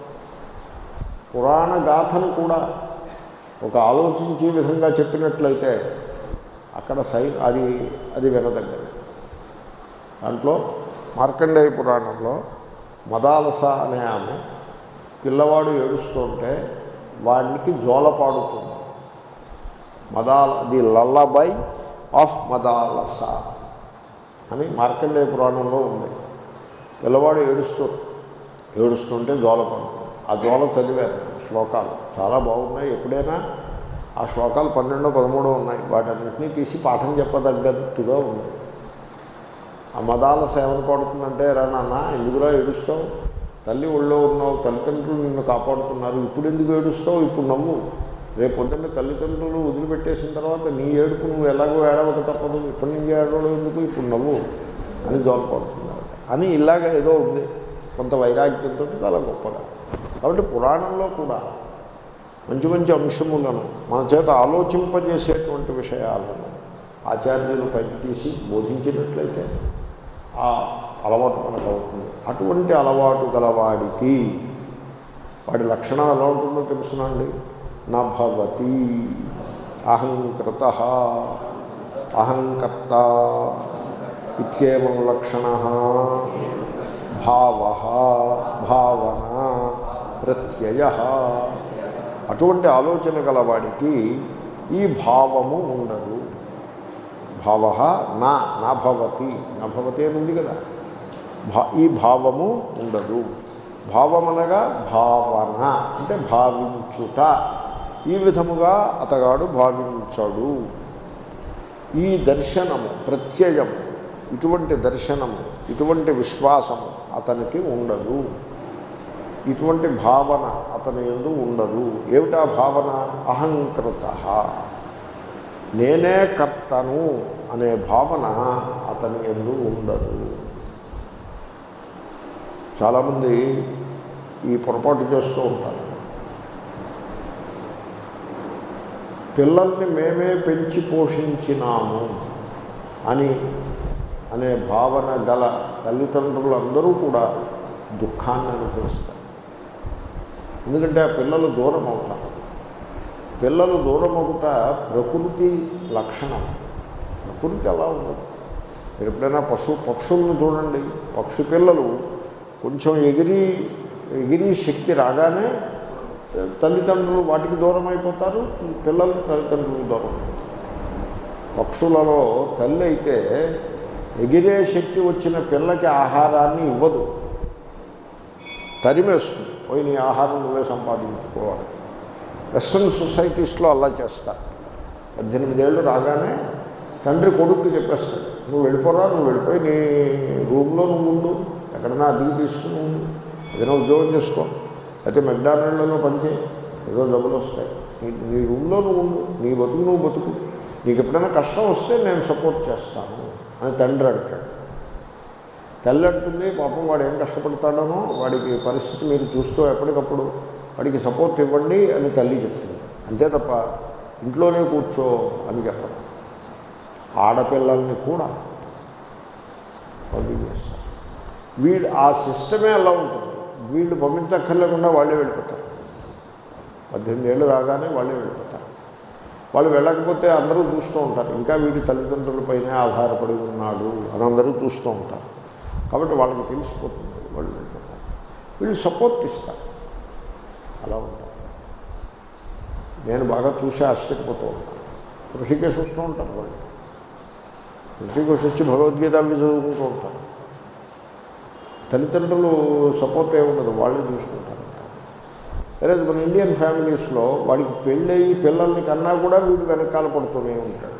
Speaker 1: పురాణ గాథను కూడా ఒక ఆలోచించే విధంగా చెప్పినట్లయితే అక్కడ సై అది అది వినదగ్గది దాంట్లో మార్కండేయ పురాణంలో మదాలస అనే ఆమె పిల్లవాడు ఏడుస్తుంటే వాడికి జోలపాడుతుంది మదాల ది లల్లబై ఆఫ్ మదాలస అని మార్కండేయ పురాణంలో ఉంది పిల్లవాడు ఏడుస్తూ ఏడుస్తుంటే జోలపడుతుంది ఆ జోల చదివారు శ్లోకాలు చాలా బాగున్నాయి ఎప్పుడైనా ఆ శ్లోకాలు పన్నెండో పదమూడో ఉన్నాయి వాటన్నింటినీ తీసి పాఠం చెప్పదగ్గట్టుగా ఉంది ఆ మదాల సేవన పడుతుందంటే రా నాన్న ఎందుకురా ఏడుస్తావు తల్లి ఒళ్ళో ఉన్నావు తల్లిదండ్రులు నిన్ను కాపాడుతున్నారు ఇప్పుడు ఎందుకు ఏడుస్తావు ఇప్పుడు నవ్వు రేపు పొద్దున్న తల్లిదండ్రులు వదిలిపెట్టేసిన తర్వాత నీ ఏడుపు నువ్వు ఎలాగో ఏడవక తప్పదు ఇప్పటి నుంచి ఏడవడం ఎందుకు ఇప్పుడు నవ్వు అని జోలపడుతుంది ఆవిడ. అని ఇలాగ ఏదో ఉంది కొంత వైరాగ్యంతో చాలా గొప్పగా కాబట్టి పురాణంలో కూడా మంచి మంచి అంశములను మన చేత ఆలోచింపజేసేటువంటి విషయాలను ఆచార్యులు పైకి తీసి బోధించినట్లయితే ఆ అలవాటు మనకు అవుతుంది అటువంటి అలవాటు గలవాడికి వాడి లక్షణం ఎలా ఉంటుందో తెలుసునండి నా భవతి అహంకృత అహంకర్త ఇత్యేవం లక్షణ భావ భావన ప్రత్యయ అటువంటి ఆలోచన గలవాడికి ఈ భావము ఉండదు భావ నా నా భవతి నా భవతి అని ఉంది కదా భా ఈ భావము ఉండదు భావమనగా భావన అంటే భావించుట ఈ విధముగా అతగాడు భావించడు ఈ దర్శనము ప్రత్యయము ఇటువంటి దర్శనము ఇటువంటి విశ్వాసము అతనికి ఉండదు ఇటువంటి భావన అతని ఎందు ఉండదు ఏమిటా భావన అహంకృత నేనే కర్తను అనే భావన అతని ఎందు ఉండదు చాలామంది ఈ పొరపాటు చేస్తూ ఉంటారు పిల్లల్ని మేమే పెంచి పోషించినాము అని అనే భావన గల తల్లిదండ్రులందరూ కూడా దుఃఖాన్ని అనుభవిస్తారు ఎందుకంటే ఆ పిల్లలు దూరం అవుతారు పిల్లలు దూరం అవుట ప్రకృతి లక్షణం ప్రకృతి అలా ఉండదు మీరు ఎప్పుడైనా పశు పక్షులను చూడండి పక్షి పిల్లలు కొంచెం ఎగిరి ఎగిరి శక్తి రాగానే తల్లిదండ్రులు వాటికి దూరం అయిపోతారు పిల్లలు తల్లిదండ్రులకు దూరం అయిపోతారు పక్షులలో తల్లి అయితే ఎగిరే శక్తి వచ్చిన పిల్లకి ఆహారాన్ని ఇవ్వదు తరిమేస్తుంది పోయి నీ ఆహారం నువ్వే సంపాదించుకోవాలి వెస్ట్రన్ సొసైటీస్లో అలా చేస్తారు పద్దెనిమిదేళ్ళు రాగానే తండ్రి కొడుక్కి చెప్పేస్తాడు నువ్వు వెళ్ళిపోరా నువ్వు వెళ్ళిపోయి నీ రూమ్లో నువ్వు ఉండు ఎక్కడైనా అద్దెకి తీసుకుని ఉండు ఏదైనా ఉద్యోగం చేసుకో అయితే మెక్డానల్డ్లో పనిచేయి ఏదో డబ్బులు వస్తాయి నీ నీ రూమ్లో నువ్వు ఉండు నీ బతుకు నువ్వు బతుకు నీకు ఎప్పుడైనా కష్టం వస్తే నేను సపోర్ట్ చేస్తాను అని తండ్రి అంటాడు తల్లి అంటుంది పాపం వాడు ఏం కష్టపడతాడనో వాడికి పరిస్థితి మీరు చూస్తూ ఎప్పటికప్పుడు వాడికి సపోర్ట్ ఇవ్వండి అని తల్లి చెప్తుంది అంతే తప్ప ఇంట్లోనే కూర్చో అని చెప్పరు ఆడపిల్లల్ని కూడా పంపించేస్తారు వీళ్ళు ఆ సిస్టమే అలా ఉంటుంది వీళ్ళు పంపించక్కర్లేకుండా వాళ్ళే వెళ్ళిపోతారు పద్దెనిమిది ఏళ్ళు రాగానే వాళ్ళే వెళ్ళిపోతారు వాళ్ళు వెళ్ళకపోతే అందరూ చూస్తూ ఉంటారు ఇంకా వీడి తల్లిదండ్రులపైనే ఆధారపడి ఉన్నాడు అని అందరూ చూస్తూ ఉంటారు కాబట్టి వాళ్ళకి తెలిసిపోతుంది వాళ్ళు వెళ్ళిపోతారు వీళ్ళు సపోర్ట్ ఇస్తారు అలా ఉంటారు నేను బాగా చూసి ఆశ్చర్యపోతూ ఉంటాను ఋషికేశ్ వస్తూ ఉంటారు వాళ్ళు ఋషికేశ్ వచ్చి భగవద్గీత అవి చదువుకుంటూ ఉంటారు తల్లిదండ్రులు సపోర్ట్ ఏముండదు వాళ్ళే చూసుకుంటారు అదే మన ఇండియన్ ఫ్యామిలీస్లో వాడికి పెళ్ళయి పిల్లల్ని కన్నా కూడా వీడు వెనకాల పడుతూనే ఉంటాడు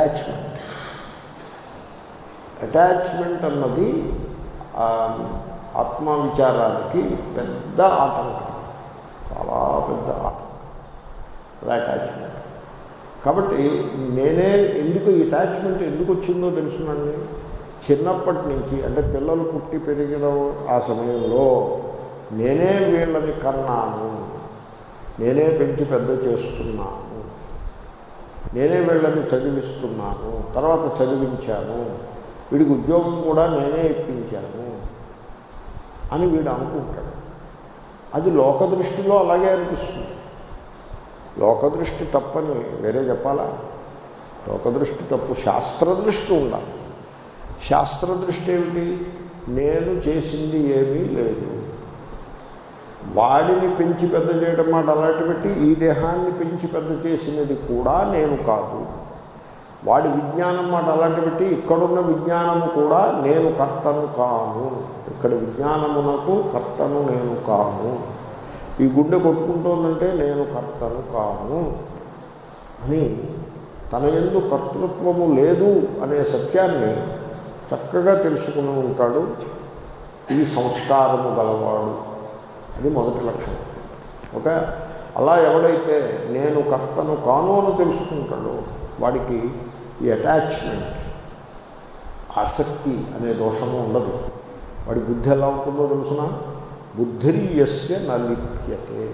Speaker 1: అటాచ్మెంట్ అటాచ్మెంట్ అన్నది ఆ, ఆత్మ విచారానికి పెద్ద ఆటంకం చాలా పెద్ద ఆటంకం అటాచ్మెంట్ కాబట్టి నేనే ఎందుకు ఈ అటాచ్మెంట్ ఎందుకు వచ్చిందో తెలుసునండి చిన్నప్పటి నుంచి అంటే పిల్లలు పుట్టి పెరిగిన ఆ సమయంలో నేనే వీళ్ళని కన్నాను నేనే పెంచి పెద్ద చేస్తున్నాను నేనే వీళ్ళని చదివిస్తున్నాను తర్వాత చదివించాను వీడికి ఉద్యోగం కూడా నేనే ఇప్పించాను అని వీడు అనుకుంటాడు అది లోక దృష్టిలో అలాగే అనిపిస్తుంది లోకదృష్టి తప్పని వేరే చెప్పాలా లోకదృష్టి తప్పు శాస్త్రదృష్టి ఉండాలి శాస్త్రదృష్టి ఏమిటి నేను చేసింది ఏమీ లేదు వాడిని పెంచి పెద్ద చేయడం మాట అలాంటి పెట్టి ఈ దేహాన్ని పెంచి పెద్ద చేసినది కూడా నేను కాదు వాడి విజ్ఞానం మాట అలాంటి పెట్టి ఇక్కడున్న విజ్ఞానము కూడా నేను కర్తను కాను ఇక్కడ విజ్ఞానమునకు కర్తను నేను కాను ఈ గుండె కొట్టుకుంటోందంటే నేను కర్తను కాను అని తన ఎందు కర్తృత్వము లేదు అనే సత్యాన్ని చక్కగా తెలుసుకుని ఉంటాడు ఈ సంస్కారము గలవాడు అది మొదటి లక్షణం ఓకే అలా ఎవడైతే నేను కర్తను కాను అని తెలుసుకుంటాడో వాడికి ఈ అటాచ్మెంట్ ఆసక్తి అనే దోషము ఉండదు వాడి బుద్ధి ఎలా ఉంటుందో తెలుసిన బుద్ధిరియస్య నలిప్యతే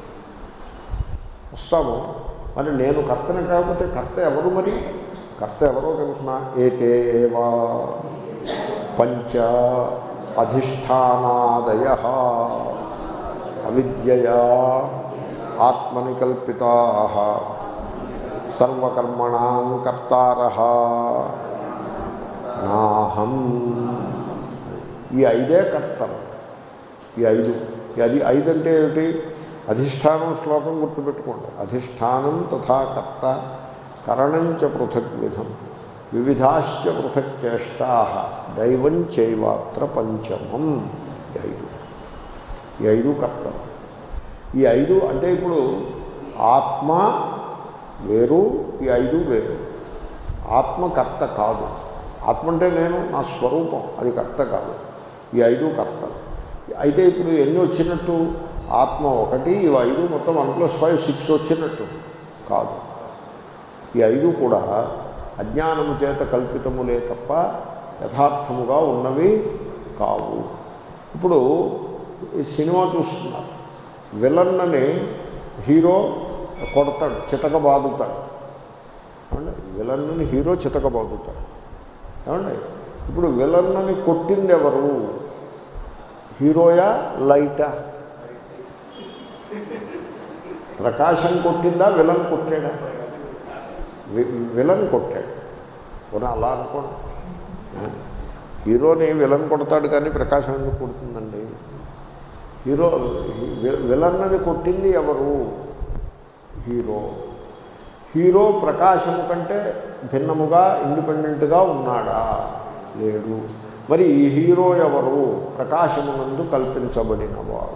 Speaker 1: వస్తాము మరి నేను కర్తను కాకపోతే కర్త ఎవరు మరి కర్త ఎవరో తెలుసిన ఏతే ఏవా పంచ అధిష్టానాదయ అవిద్యయా ఆత్మని కల్పితా సర్వకర్మణాం కర్తార నాహం ఈ ఐదే కర్తలు ఈ ఐదు ఈ అది ఐదు అంటే ఏమిటి అధిష్టానం శ్లోకం గుర్తుపెట్టుకోండి అధిష్టానం తథా కర్త కరణంచ పృథక్ విధం వివిధాశ్చ పృథక్ చేష్టా దైవం చైవాత్ర పంచమం ఈ ఐదు ఈ ఐదు కర్తలు ఈ ఐదు అంటే ఇప్పుడు ఆత్మ వేరు ఈ ఐదు వేరు ఆత్మ కర్త కాదు ఆత్మ అంటే నేను నా స్వరూపం అది కర్త కాదు ఈ ఐదు కర్తలు అయితే ఇప్పుడు ఎన్ని వచ్చినట్టు ఆత్మ ఒకటి ఇవి ఐదు మొత్తం వన్ ప్లస్ ఫైవ్ సిక్స్ వచ్చినట్టు కాదు ఈ ఐదు కూడా అజ్ఞానము చేత కల్పితములే తప్ప యథార్థముగా ఉన్నవి కావు ఇప్పుడు ఈ సినిమా చూస్తున్నారు విలన్నని హీరో కొడతాడు చితక బాదుతాడు ఏమండి విలన్నని హీరో చితక బాదుతాడు ఏమండి ఇప్పుడు విలన్నని కొట్టింది ఎవరు హీరోయా లైటా ప్రకాశం కొట్టిందా విలన్ కొట్టాడా వి- విలన్ కొట్టాడు పోనీ అలా అనుకోండి ఆ? హీరోని విలన్ కొడతాడు కానీ ప్రకాశం ఎందుకు కొడుతుందండి హీరో వి- విలన్నని కొట్టింది ఎవరు హీరో హీరో ప్రకాశము కంటే భిన్నముగా ఇండిపెండెంట్గా ఉన్నాడా లేడు మరి ఈ హీరో ఎవరు ప్రకాశమునందు కల్పించబడినవాడు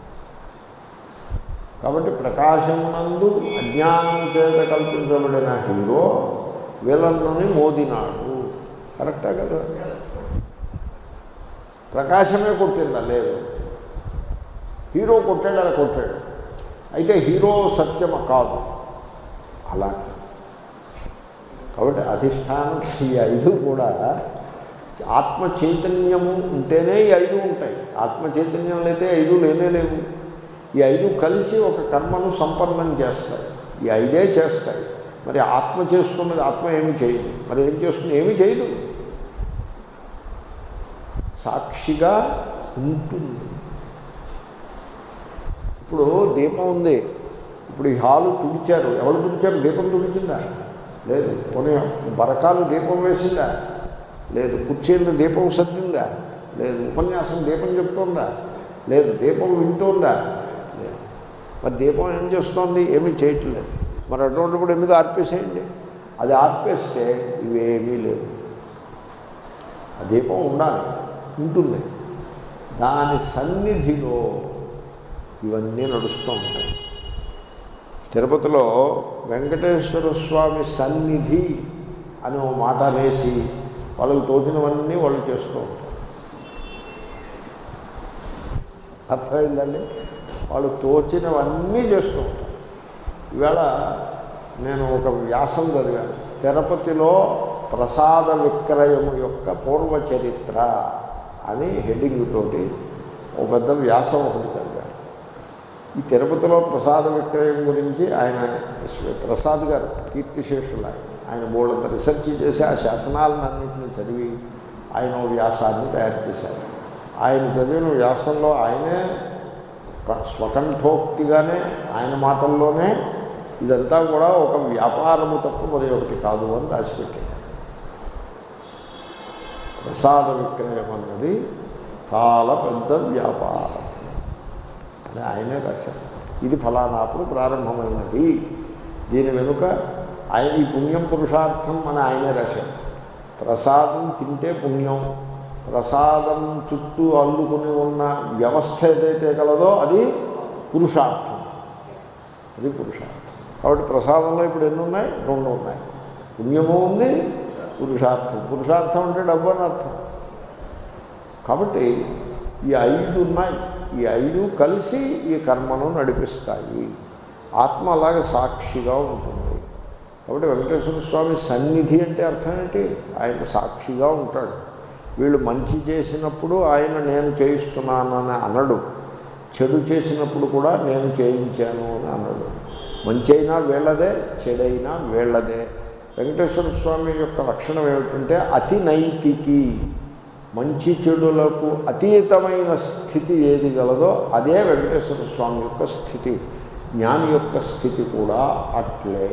Speaker 1: కాబట్టి ప్రకాశమునందు అజ్ఞానం చేత కల్పించబడిన హీరో విలన్నుని మోదినాడు కరెక్టా కదా ప్రకాశమే కొట్టిందా లేదు హీరో కొట్టాడని కొట్టాడు అయితే హీరో సత్యమ కాదు అలా కాబట్టి అధిష్టానం ఈ ఐదు కూడా ఆత్మ చైతన్యము ఉంటేనే ఈ ఐదు ఉంటాయి ఆత్మ చైతన్యం అయితే ఐదు లేనే లేవు ఈ ఐదు కలిసి ఒక కర్మను సంపన్నం చేస్తాయి ఈ ఐదే చేస్తాయి మరి ఆత్మ చేస్తున్నది ఆత్మ ఏమి చేయదు మరి ఏం చేస్తుంది ఏమి చేయదు సాక్షిగా ఉంటుంది ఇప్పుడు దీపం ఉంది ఇప్పుడు ఈ హాలు తుడిచారు ఎవరు తుడిచారు దీపం తుడిచిందా లేదు పోనీ బరకాలు దీపం వేసిందా లేదు కుర్చీలు దీపం సర్దిందా లేదు ఉపన్యాసం దీపం చెప్తోందా లేదు దీపం వింటోందా లేదు మరి దీపం ఏం చేస్తోంది ఏమీ చేయట్లేదు మరి అటువంటిప్పుడు ఎందుకు ఆర్పేసేయండి అది ఆర్పేస్తే ఇవేమీ లేవు ఆ దీపం ఉండాలి ఉంటుంది దాని సన్నిధిలో ఇవన్నీ నడుస్తూ ఉంటాయి తిరుపతిలో వెంకటేశ్వర స్వామి సన్నిధి అని ఓ మాట వేసి వాళ్ళకి తోచినవన్నీ వాళ్ళు చేస్తూ ఉంటారు అర్థమైందండి వాళ్ళు తోచినవన్నీ చేస్తూ ఉంటారు ఈవేళ నేను ఒక వ్యాసం చదివాను తిరుపతిలో ప్రసాద విక్రయము యొక్క పూర్వ చరిత్ర అని హెడ్డింగ్ తోటి ఒక పెద్ద వ్యాసం ఒకటి చదివాను ఈ తిరుపతిలో ప్రసాద విక్రయం గురించి ఆయన ప్రసాద్ గారు కీర్తిశేషులు ఆయన ఆయన బోళ్ళంత రీసెర్చ్ చేసి ఆ శాసనాలను అన్నింటినీ చదివి ఆయన ఓ వ్యాసాన్ని తయారు చేశారు ఆయన చదివిన వ్యాసంలో ఆయనే క- స్వకంఠోక్తిగానే ఆయన మాటల్లోనే ఇదంతా కూడా ఒక వ్యాపారము తప్ప మరి ఒకటి కాదు అని రాసిపెట్టాడు ప్రసాద విక్రయం అన్నది చాలా పెద్ద వ్యాపారం అని ఆయనే రాశారు ఇది ఫలానాప్పుడు ప్రారంభమైనది దీని వెనుక ఆయన ఈ పుణ్యం పురుషార్థం అని ఆయనే రాశారు ప్రసాదం తింటే పుణ్యం ప్రసాదం చుట్టూ అల్లుకుని ఉన్న వ్యవస్థ ఏదైతే కలదో అది పురుషార్థం అది పురుషార్థం కాబట్టి ప్రసాదంలో ఇప్పుడు ఎన్ని ఉన్నాయి రెండు ఉన్నాయి పుణ్యము ఉంది పురుషార్థం పురుషార్థం అంటే డబ్బు అని అర్థం కాబట్టి ఈ ఐదు ఉన్నాయి ఈ ఐదు కలిసి ఈ కర్మను నడిపిస్తాయి ఆత్మ అలాగే సాక్షిగా ఉంటుంది కాబట్టి వెంకటేశ్వర స్వామి సన్నిధి అంటే అర్థం ఏంటి ఆయన సాక్షిగా ఉంటాడు వీళ్ళు మంచి చేసినప్పుడు ఆయన నేను చేయిస్తున్నానని అనడు చెడు చేసినప్పుడు కూడా నేను చేయించాను అని అనడు మంచి అయినా వీళ్ళదే చెడైనా వీళ్ళదే వెంకటేశ్వర స్వామి యొక్క లక్షణం ఏమిటంటే అతి నైతికి మంచి చెడులకు అతీతమైన స్థితి ఏది గలదో అదే వెంకటేశ్వర స్వామి యొక్క స్థితి జ్ఞాని యొక్క స్థితి కూడా అట్లే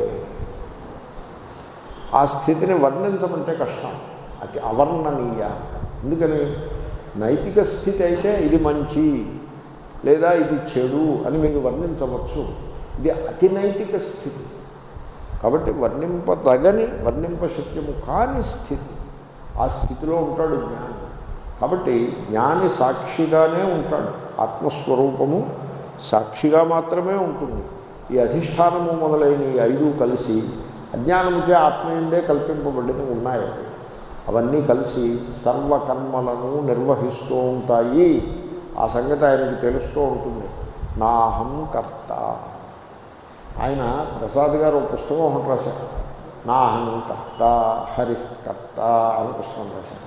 Speaker 1: ఆ స్థితిని వర్ణించమంటే కష్టం అతి అవర్ణనీయ ఎందుకని నైతిక స్థితి అయితే ఇది మంచి లేదా ఇది చెడు అని మీరు వర్ణించవచ్చు ఇది అతి నైతిక స్థితి కాబట్టి వర్ణింపదగని వర్ణింపశక్యము కాని స్థితి ఆ స్థితిలో ఉంటాడు జ్ఞాని కాబట్టి జ్ఞాని సాక్షిగానే ఉంటాడు ఆత్మస్వరూపము సాక్షిగా మాత్రమే ఉంటుంది ఈ అధిష్టానము మొదలైన ఈ ఐదు కలిసి అజ్ఞానముచే ఆత్మయందే కల్పింపబడిన ఉన్నాయి అవి. అవన్నీ కలిసి సర్వకర్మలను నిర్వహిస్తూ ఉంటాయి ఆ సంగతి ఆయనకి తెలుస్తూ ఉంటుంది నాహం కర్త ఆయన ప్రసాద్ గారు ఒక పుస్తకం ఒకటి రాశారు నాహం కర్త హరి కర్త అని పుస్తకం రాశారు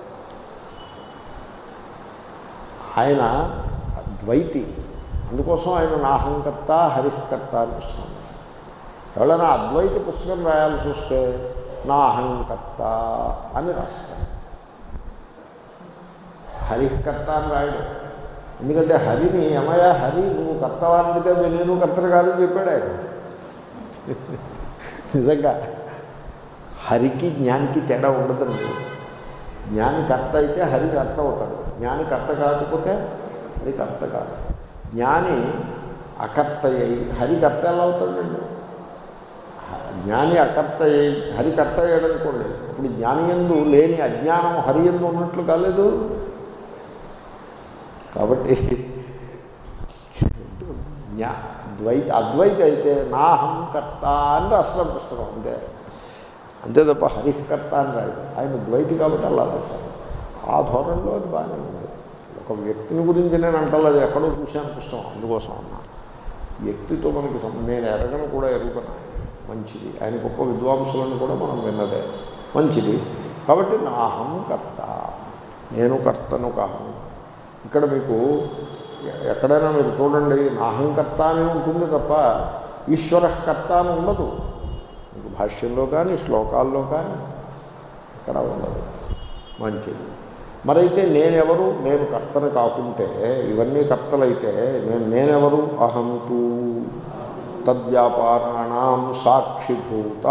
Speaker 1: ఆయన ద్వైతి అందుకోసం ఆయన నాహంకర్త హరికర్త అని పుస్తకం రాశారు ఎవరైనా అద్వైత పుస్తకం రాయాల్సి వస్తే నా అహంకర్త అని రాస్తారు హరికర్త అని రాయడు ఎందుకంటే హరిని ఏమయ్యా హరి నువ్వు కర్తవానికే నేను కర్తను కాదని చెప్పాడు ఆయన నిజంగా హరికి జ్ఞానికి తేడా ఉండదండి జ్ఞాని కర్త అయితే హరి కర్త అవుతాడు జ్ఞాని కర్త కాకపోతే హరి కర్త కాదు జ్ఞాని అకర్త అయి హరి కర్త ఎలా అవుతాడండి జ్ఞాని అకర్త అయి హరి కర్త అయ్యాడు అనుకోండి ఇప్పుడు జ్ఞాని ఎందు లేని అజ్ఞానం హరి ఎందు ఉన్నట్లు కాలేదు కాబట్టి జ్ఞా ద్వైత అద్వైత అయితే నాహం కర్త అని రాష్ట్రం పుస్తకం అంతే అంతే తప్ప హరికర్త అని రాయడు ఆయన ద్వైతి కాబట్టి అలా రాశారు ఆ ధోరణిలో అది బాగానే ఉంది ఒక వ్యక్తిని గురించి నేను అంటలేదు ఎక్కడో చూశాను పుస్తకం అందుకోసం అన్నాను వ్యక్తితో మనకి సం- నేను ఎరగను కూడా ఎరుగుతాను మంచిది ఆయన గొప్ప విద్వాంసులను కూడా మనం విన్నదే మంచిది కాబట్టి నాహం కర్త నేను కర్తను కాను ఇక్కడ మీకు ఎ- ఎక్కడైనా మీరు చూడండి నాహంకర్త అని ఉంటుంది తప్ప ఈశ్వర కర్త అని ఉండదు మీకు భాష్యంలో కానీ శ్లోకాల్లో కానీ ఎక్కడ ఉండదు మంచిది మరైతే నేనెవరు నేను కర్తను కాకుంటే ఇవన్నీ కర్తలైతే నేను నేనెవరు అహంతు తద్వ్యాపారాణం సాక్షిభూత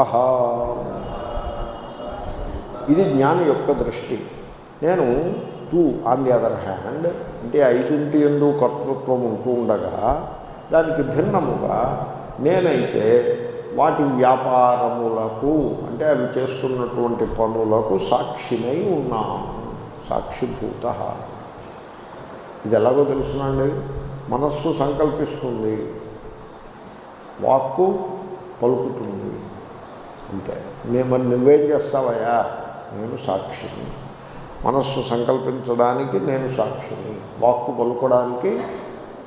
Speaker 1: ఇది జ్ఞాని యొక్క దృష్టి నేను too on the other hand అంటే ఐదింటి ఎందు కర్తృత్వం ఉంటూ ఉండగా దానికి భిన్నముగా నేనైతే వాటి వ్యాపారములకు అంటే అవి చేస్తున్నటువంటి పనులకు సాక్షినై ఉన్నాను సాక్షిభూత ఇది ఎలాగో తెలుసునండి మనస్సు సంకల్పిస్తుంది వాక్కు పలుకుతుంది అంతే నేను మరి నువ్వేం చేస్తావయ్యా నేను సాక్షిని మనస్సు సంకల్పించడానికి నేను సాక్షిని వాక్కు పలుకోవడానికి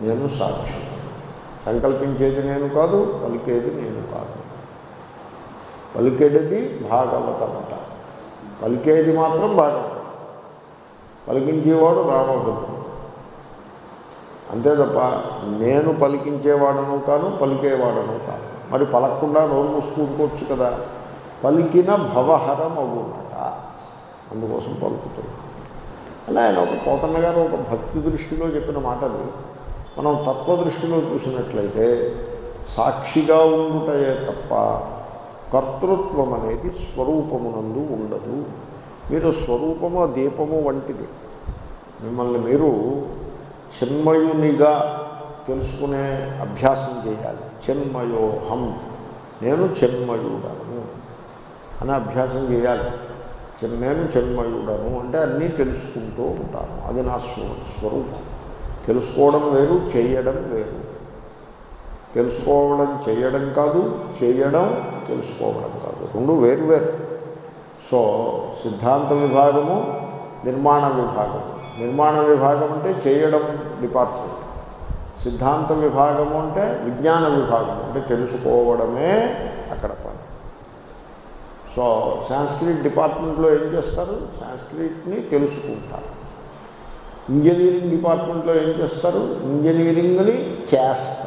Speaker 1: నేను సాక్షి సంకల్పించేది నేను కాదు పలికేది నేను కాదు పలికేది భాగవతమట పలికేది మాత్రం భాగవతం పలికించేవాడు రామభద్రుడు అంతే తప్ప నేను పలికించేవాడను కాను పలికేవాడను కాను మరి పలకకుండా నోరు మూసుకుంటుకోవచ్చు కదా పలికిన భవహరం అగునట అందుకోసం పలుకుతున్నాను అలా ఆయన ఒక పోతన్న గారు ఒక భక్తి దృష్టిలో చెప్పిన మాటది మనం తత్వ దృష్టిలో చూసినట్లయితే సాక్షిగా ఉండుటయే తప్ప కర్తృత్వం అనేది స్వరూపమునందు ఉండదు మీరు స్వరూపము దీపము వంటిది మిమ్మల్ని మీరు చిన్మయునిగా తెలుసుకునే అభ్యాసం చేయాలి చిన్మయోహం నేను చిన్మయుడను అని అభ్యాసం చేయాలి చిన్- నేను చిన్మయుడను అంటే అన్నీ తెలుసుకుంటూ ఉంటాను అది నా స్వ స్వరూపం తెలుసుకోవడం వేరు చేయడం వేరు తెలుసుకోవడం చేయడం కాదు చేయడం తెలుసుకోవడం కాదు రెండు వేరు వేరు సో సిద్ధాంత విభాగము నిర్మాణ విభాగము నిర్మాణ విభాగం అంటే చేయడం డిపార్ట్మెంట్ సిద్ధాంత విభాగము అంటే విజ్ఞాన విభాగం అంటే తెలుసుకోవడమే అక్కడ పని సో సాంస్క్రిట్ డిపార్ట్మెంట్లో ఏం చేస్తారు సాంస్క్రిట్ని తెలుసుకుంటారు ఇంజనీరింగ్ డిపార్ట్మెంట్లో ఏం చేస్తారు ఇంజనీరింగ్ని చేస్తారు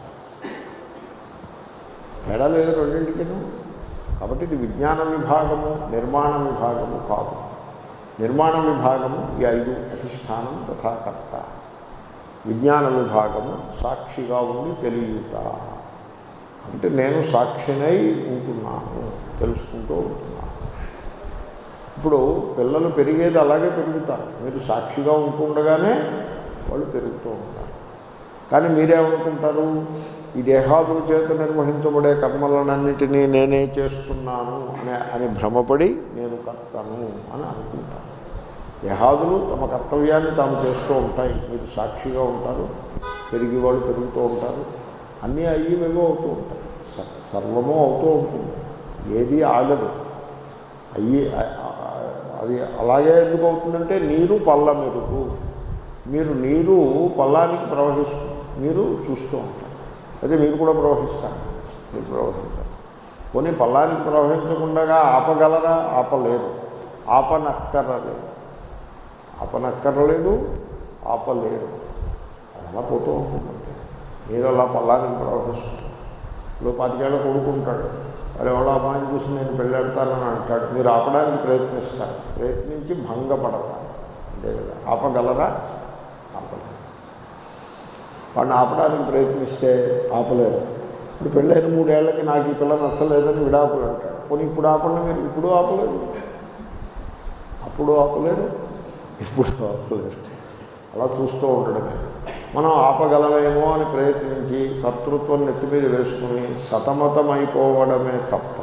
Speaker 1: తేడా లేదు రెండింటికిను కాబట్టి ఇది విజ్ఞాన విభాగము నిర్మాణ విభాగము కాదు నిర్మాణ విభాగము ఈ ఐదు అధిష్టానం తథాకర్త విజ్ఞాన విభాగము సాక్షిగా ఉండి తెలియట అంటే నేను సాక్షినై ఉంటున్నాను తెలుసుకుంటూ ఉంటున్నాను ఇప్పుడు పిల్లలు పెరిగేది అలాగే పెరుగుతారు మీరు సాక్షిగా ఉంటుండగానే వాళ్ళు పెరుగుతూ ఉంటారు కానీ మీరేమనుకుంటారు ఈ దేహాదుల చేత నిర్వహించబడే కర్మలనన్నిటినీ నేనే చేస్తున్నాను అనే అని భ్రమపడి నేను కర్తను అని అనుకుంటాను దేహాదులు తమ కర్తవ్యాన్ని తాము చేస్తూ ఉంటాయి మీరు సాక్షిగా ఉంటారు పెరిగి వాళ్ళు పెరుగుతూ ఉంటారు అన్నీ అయ్యేవేవో అవుతూ ఉంటాయి స- సర్వము అవుతూ ఉంటుంది ఏది ఆగదు అయ్యి ఆ- ఆ- అది అలాగే ఎందుకు అవుతుందంటే నీరు పల్ల మెరుగు మీరు నీరు పల్లానికి ప్రవహిస్తుంది మీరు చూస్తూ ఉంటారు అయితే మీరు కూడా ప్రవహిస్తారు మీరు ప్రవహించారు పోనీ పల్లానికి ప్రవహించకుండా ఆపగలరా ఆపలేరు ఆపనక్కరలేదు ఆపనక్కరలేదు ఆపలేరు అది అలా పోతూ ఉంటుందంటే నీరు అలా పల్లానికి ప్రవహిస్తుంది ఇప్పుడు పాతికేళ్ళ కొడుకుంటాడు వాడు ఎవడో అమ్మాయిని చూసి నేను పెళ్ళాడతానని అంటాడు మీరు ఆపడానికి ప్రయత్నిస్తారు ప్రయత్నించి భంగపడతారు అంతే కదా ఆపగలరా ఆపలేరు వాడిని ఆపడానికి ప్రయత్నిస్తే ఆపలేరు ఇప్పుడు పెళ్ళైన మూడేళ్లకి నాకు ఈ పిల్ల నచ్చలేదని విడాకులు అంటాడు పోనీ ఇప్పుడు ఆపండి మీరు ఇప్పుడు ఆపలేరు అప్పుడు ఆపలేరు ఇప్పుడు ఆపలేరు అలా చూస్తూ ఉండడమే మనం ఆపగలమేమో అని ప్రయత్నించి కర్తృత్వం నెత్తి మీద వేసుకుని సతమతమైపోవడమే తప్ప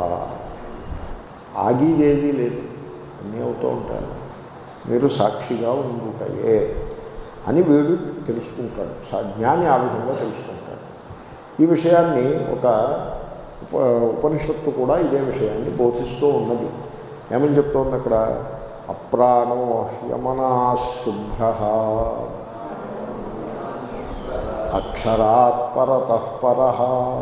Speaker 1: ఆగిదేదీ లేదు అన్నీ అవుతూ ఉంటాయి మీరు సాక్షిగా ఉండుటయే అని వీడు తెలుసుకుంటాడు సా- జ్ఞాని ఆ విధంగా తెలుసుకుంటాడు ఈ విషయాన్ని ఒక ఉప ఉపనిషత్తు కూడా ఇదే విషయాన్ని బోధిస్తూ ఉన్నది ఏమని చెప్తోంది అక్కడ అప్రాణో హ్యమనా శుభ్ర అక్షరాత్ పరతః పరః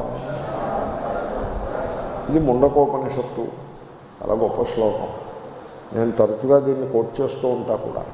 Speaker 1: ఇది ముండకోపనిషత్తు చాలా గొప్ప శ్లోకం నేను తరచుగా దీన్ని కోట్ చేస్తూ ఉంటా కూడా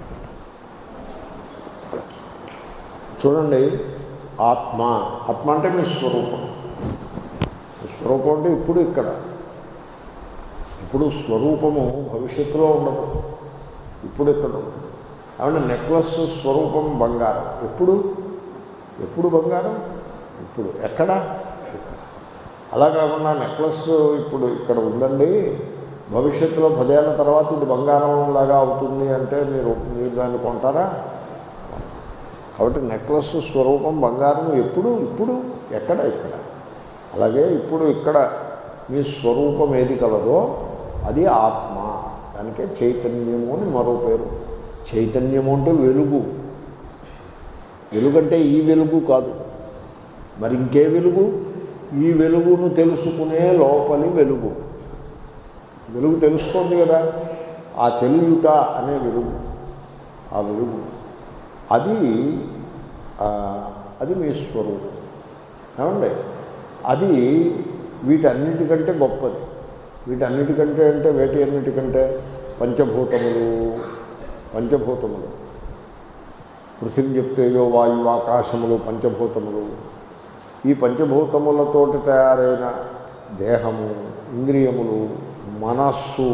Speaker 1: చూడండి ఆత్మ ఆత్మ అంటే మీ స్వరూపం మీ స్వరూపం అంటే ఇప్పుడు ఇక్కడ ఇప్పుడు స్వరూపము భవిష్యత్తులో ఉండదు ఇప్పుడు ఇక్కడ ఉంటుంది కాబట్టి నెక్లెస్ స్వరూపం బంగారం ఎప్పుడు ఎప్పుడు బంగారం ఇప్పుడు ఎక్కడ ఇక్కడ అలా కాకుండా నెక్లెస్ ఇప్పుడు ఇక్కడ ఉందండి భవిష్యత్తులో పదేళ్ల తర్వాత ఇది బంగారం లాగా అవుతుంది అంటే మీరు మీరు దాన్ని కొంటారా కాబట్టి నెక్లెస్ స్వరూపం బంగారం ఎప్పుడు ఇప్పుడు ఎక్కడ ఇక్కడ అలాగే ఇప్పుడు ఇక్కడ మీ స్వరూపం ఏది కలదో అది ఆత్మ దానికే చైతన్యము అని మరో పేరు చైతన్యము అంటే వెలుగు వెలుగంటే ఈ వెలుగు కాదు మరి ఇంకే వెలుగు ఈ వెలుగును తెలుసుకునే లోపలి వెలుగు వెలుగు తెలుస్తోంది కదా ఆ తెలియుట అనే వెలుగు ఆ వెలుగు అది ఆ, అది మీ స్వరూపం ఏమండి అది వీటన్నిటికంటే గొప్పది వీటన్నిటికంటే అంటే వేటి అన్నిటికంటే పంచభూతములు పంచభూతములు పృథివీ చెప్తేజో వాయువు ఆకాశములు పంచభూతములు ఈ పంచభూతములతోటి తయారైన దేహము ఇంద్రియములు మనస్సు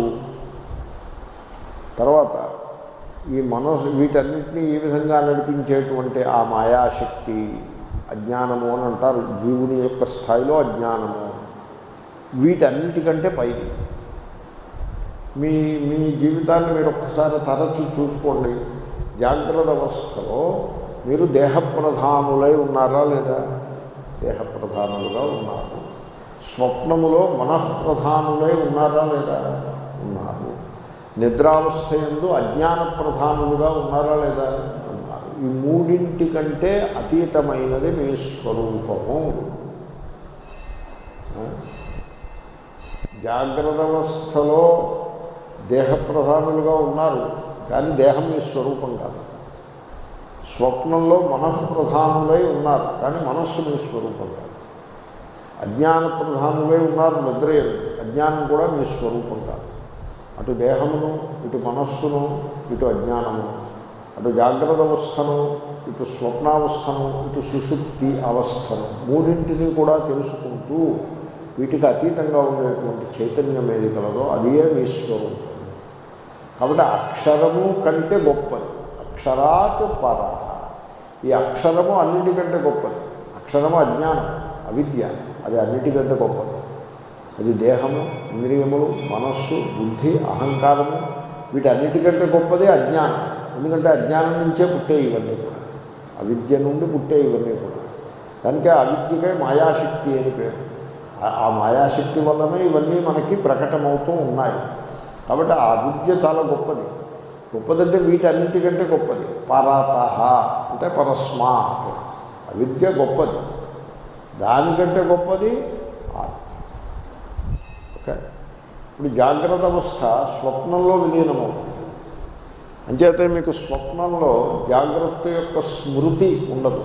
Speaker 1: తర్వాత ఈ మనస్సు వీటన్నిటినీ ఈ విధంగా నడిపించేటువంటి ఆ మాయాశక్తి అజ్ఞానము అని అంటారు జీవుని యొక్క స్థాయిలో అజ్ఞానము వీటన్నిటికంటే పైది మీ మీ జీవితాన్ని మీరు ఒక్కసారి తరచు చూసుకోండి జాగ్రత్త అవస్థలో మీరు దేహప్రధానులై ఉన్నారా లేదా దేహప్రధానులుగా ఉన్నారు స్వప్నములో మనఃప్రధానులై ఉన్నారా లేదా ఉన్నారు నిద్రావస్థ ఎందు అజ్ఞాన ప్రధానులుగా ఉన్నారా లేదా ఉన్నారు ఈ మూడింటి కంటే అతీతమైనది మీ స్వరూపము జాగ్రత్త అవస్థలో దేహప్రధానులుగా ఉన్నారు కానీ దేహం మీ స్వరూపం కాదు స్వప్నంలో మనఃప్రధానులై ఉన్నారు కానీ మనస్సు మీ స్వరూపం కాదు అజ్ఞాన ప్రధానులై ఉన్నారు నిద్రయందు అజ్ఞానం కూడా మీ స్వరూపం కాదు అటు దేహమును ఇటు మనస్సును ఇటు అజ్ఞానము అటు జాగ్రత్త అవస్థను ఇటు స్వప్నావస్థను ఇటు సుషుప్తి అవస్థను మూడింటిని కూడా తెలుసుకుంటూ వీటికి అతీతంగా ఉండేటువంటి చైతన్యం ఏది కలదో అదే మీ స్వరూపం కాబట్టి అక్షరము కంటే గొప్పది అక్షరాత్ పర ఈ అక్షరము అన్నిటికంటే గొప్పది అక్షరము అజ్ఞానం అవిద్య అది అన్నిటికంటే గొప్పది అది దేహము ఇంద్రియములు మనస్సు బుద్ధి అహంకారము వీటన్నిటికంటే గొప్పది అజ్ఞానం ఎందుకంటే అజ్ఞానం నుంచే పుట్టే ఇవన్నీ కూడా అవిద్య నుండి పుట్టే ఇవన్నీ కూడా దానికే అవిద్యకే మాయాశక్తి అని పేరు ఆ- ఆ మాయాశక్తి వల్లనే ఇవన్నీ మనకి ప్రకటమవుతూ ఉన్నాయి కాబట్టి ఆ అవిద్య చాలా గొప్పది గొప్పదంటే వీటన్నిటికంటే గొప్పది పరత అంటే పరస్మాత్ అవిద్య గొప్పది దానికంటే గొప్పది ఆత్మ ఓకే ఇప్పుడు జాగ్రత్త అవస్థ స్వప్నంలో విలీనమవుతుంది అంచేతే మీకు స్వప్నంలో జాగ్రత్త యొక్క స్మృతి ఉండదు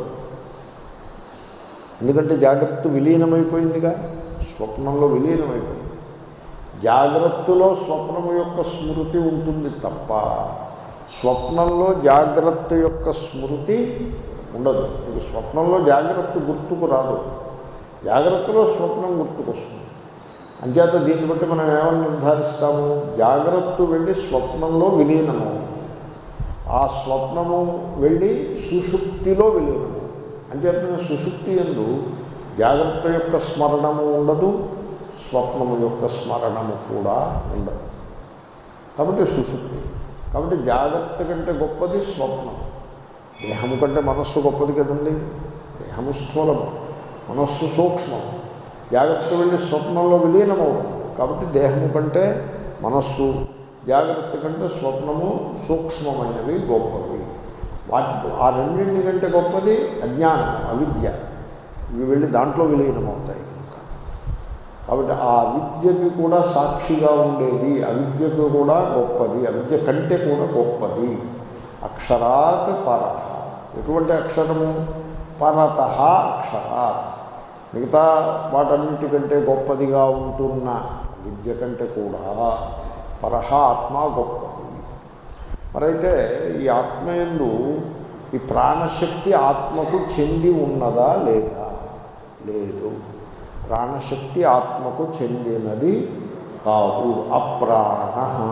Speaker 1: ఎందుకంటే జాగ్రత్త విలీనమైపోయిందిగా స్వప్నంలో విలీనమైపోయింది జాగ్రత్తలో స్వప్నము యొక్క స్మృతి ఉంటుంది తప్ప స్వప్నంలో జాగ్రత్త యొక్క స్మృతి ఉండదు మీకు స్వప్నంలో జాగ్రత్త గుర్తుకు రాదు జాగ్రత్తలో స్వప్నం గుర్తుకొస్తుంది అంచేత దీన్ని బట్టి మనం ఏమని నిర్ధారిస్తాము జాగ్రత్త వెళ్ళి స్వప్నంలో విలీనము ఆ స్వప్నము వెళ్ళి సుషుప్తిలో విలీనము అంచేత సుషుప్తి ఎందు జాగ్రత్త యొక్క స్మరణము ఉండదు స్వప్నము యొక్క స్మరణము కూడా ఉండదు కాబట్టి సుషుప్తి కాబట్టి జాగ్రత్త కంటే గొప్పది స్వప్నం దేహము కంటే మనస్సు గొప్పది కదండి దేహము స్థూలము మనస్సు సూక్ష్మం జాగ్రత్త వెళ్ళి స్వప్నంలో విలీనమవుతుంది కాబట్టి దేహము కంటే మనస్సు జాగ్రత్త కంటే స్వప్నము సూక్ష్మమైనవి గొప్పవి వాటి ఆ రెండింటి కంటే గొప్పది అజ్ఞానం అవిద్య ఇవి వెళ్ళి దాంట్లో విలీనమవుతాయి కనుక కాబట్టి ఆ అవిద్యకి కూడా సాక్షిగా ఉండేది అవిద్యకు కూడా గొప్పది అవిద్య కంటే కూడా గొప్పది అక్షరాత్ పర ఎటువంటి అక్షరము పరత అక్షరాత్ మిగతా వాటన్నిటికంటే గొప్పదిగా ఉంటున్న విద్య కంటే కూడా పరహ ఆత్మ గొప్పది మరైతే ఈ ఆత్మయందు ఈ ప్రాణశక్తి ఆత్మకు చెంది ఉన్నదా లేదా లేదు ప్రాణశక్తి ఆత్మకు చెందినది కాదు అప్రాణ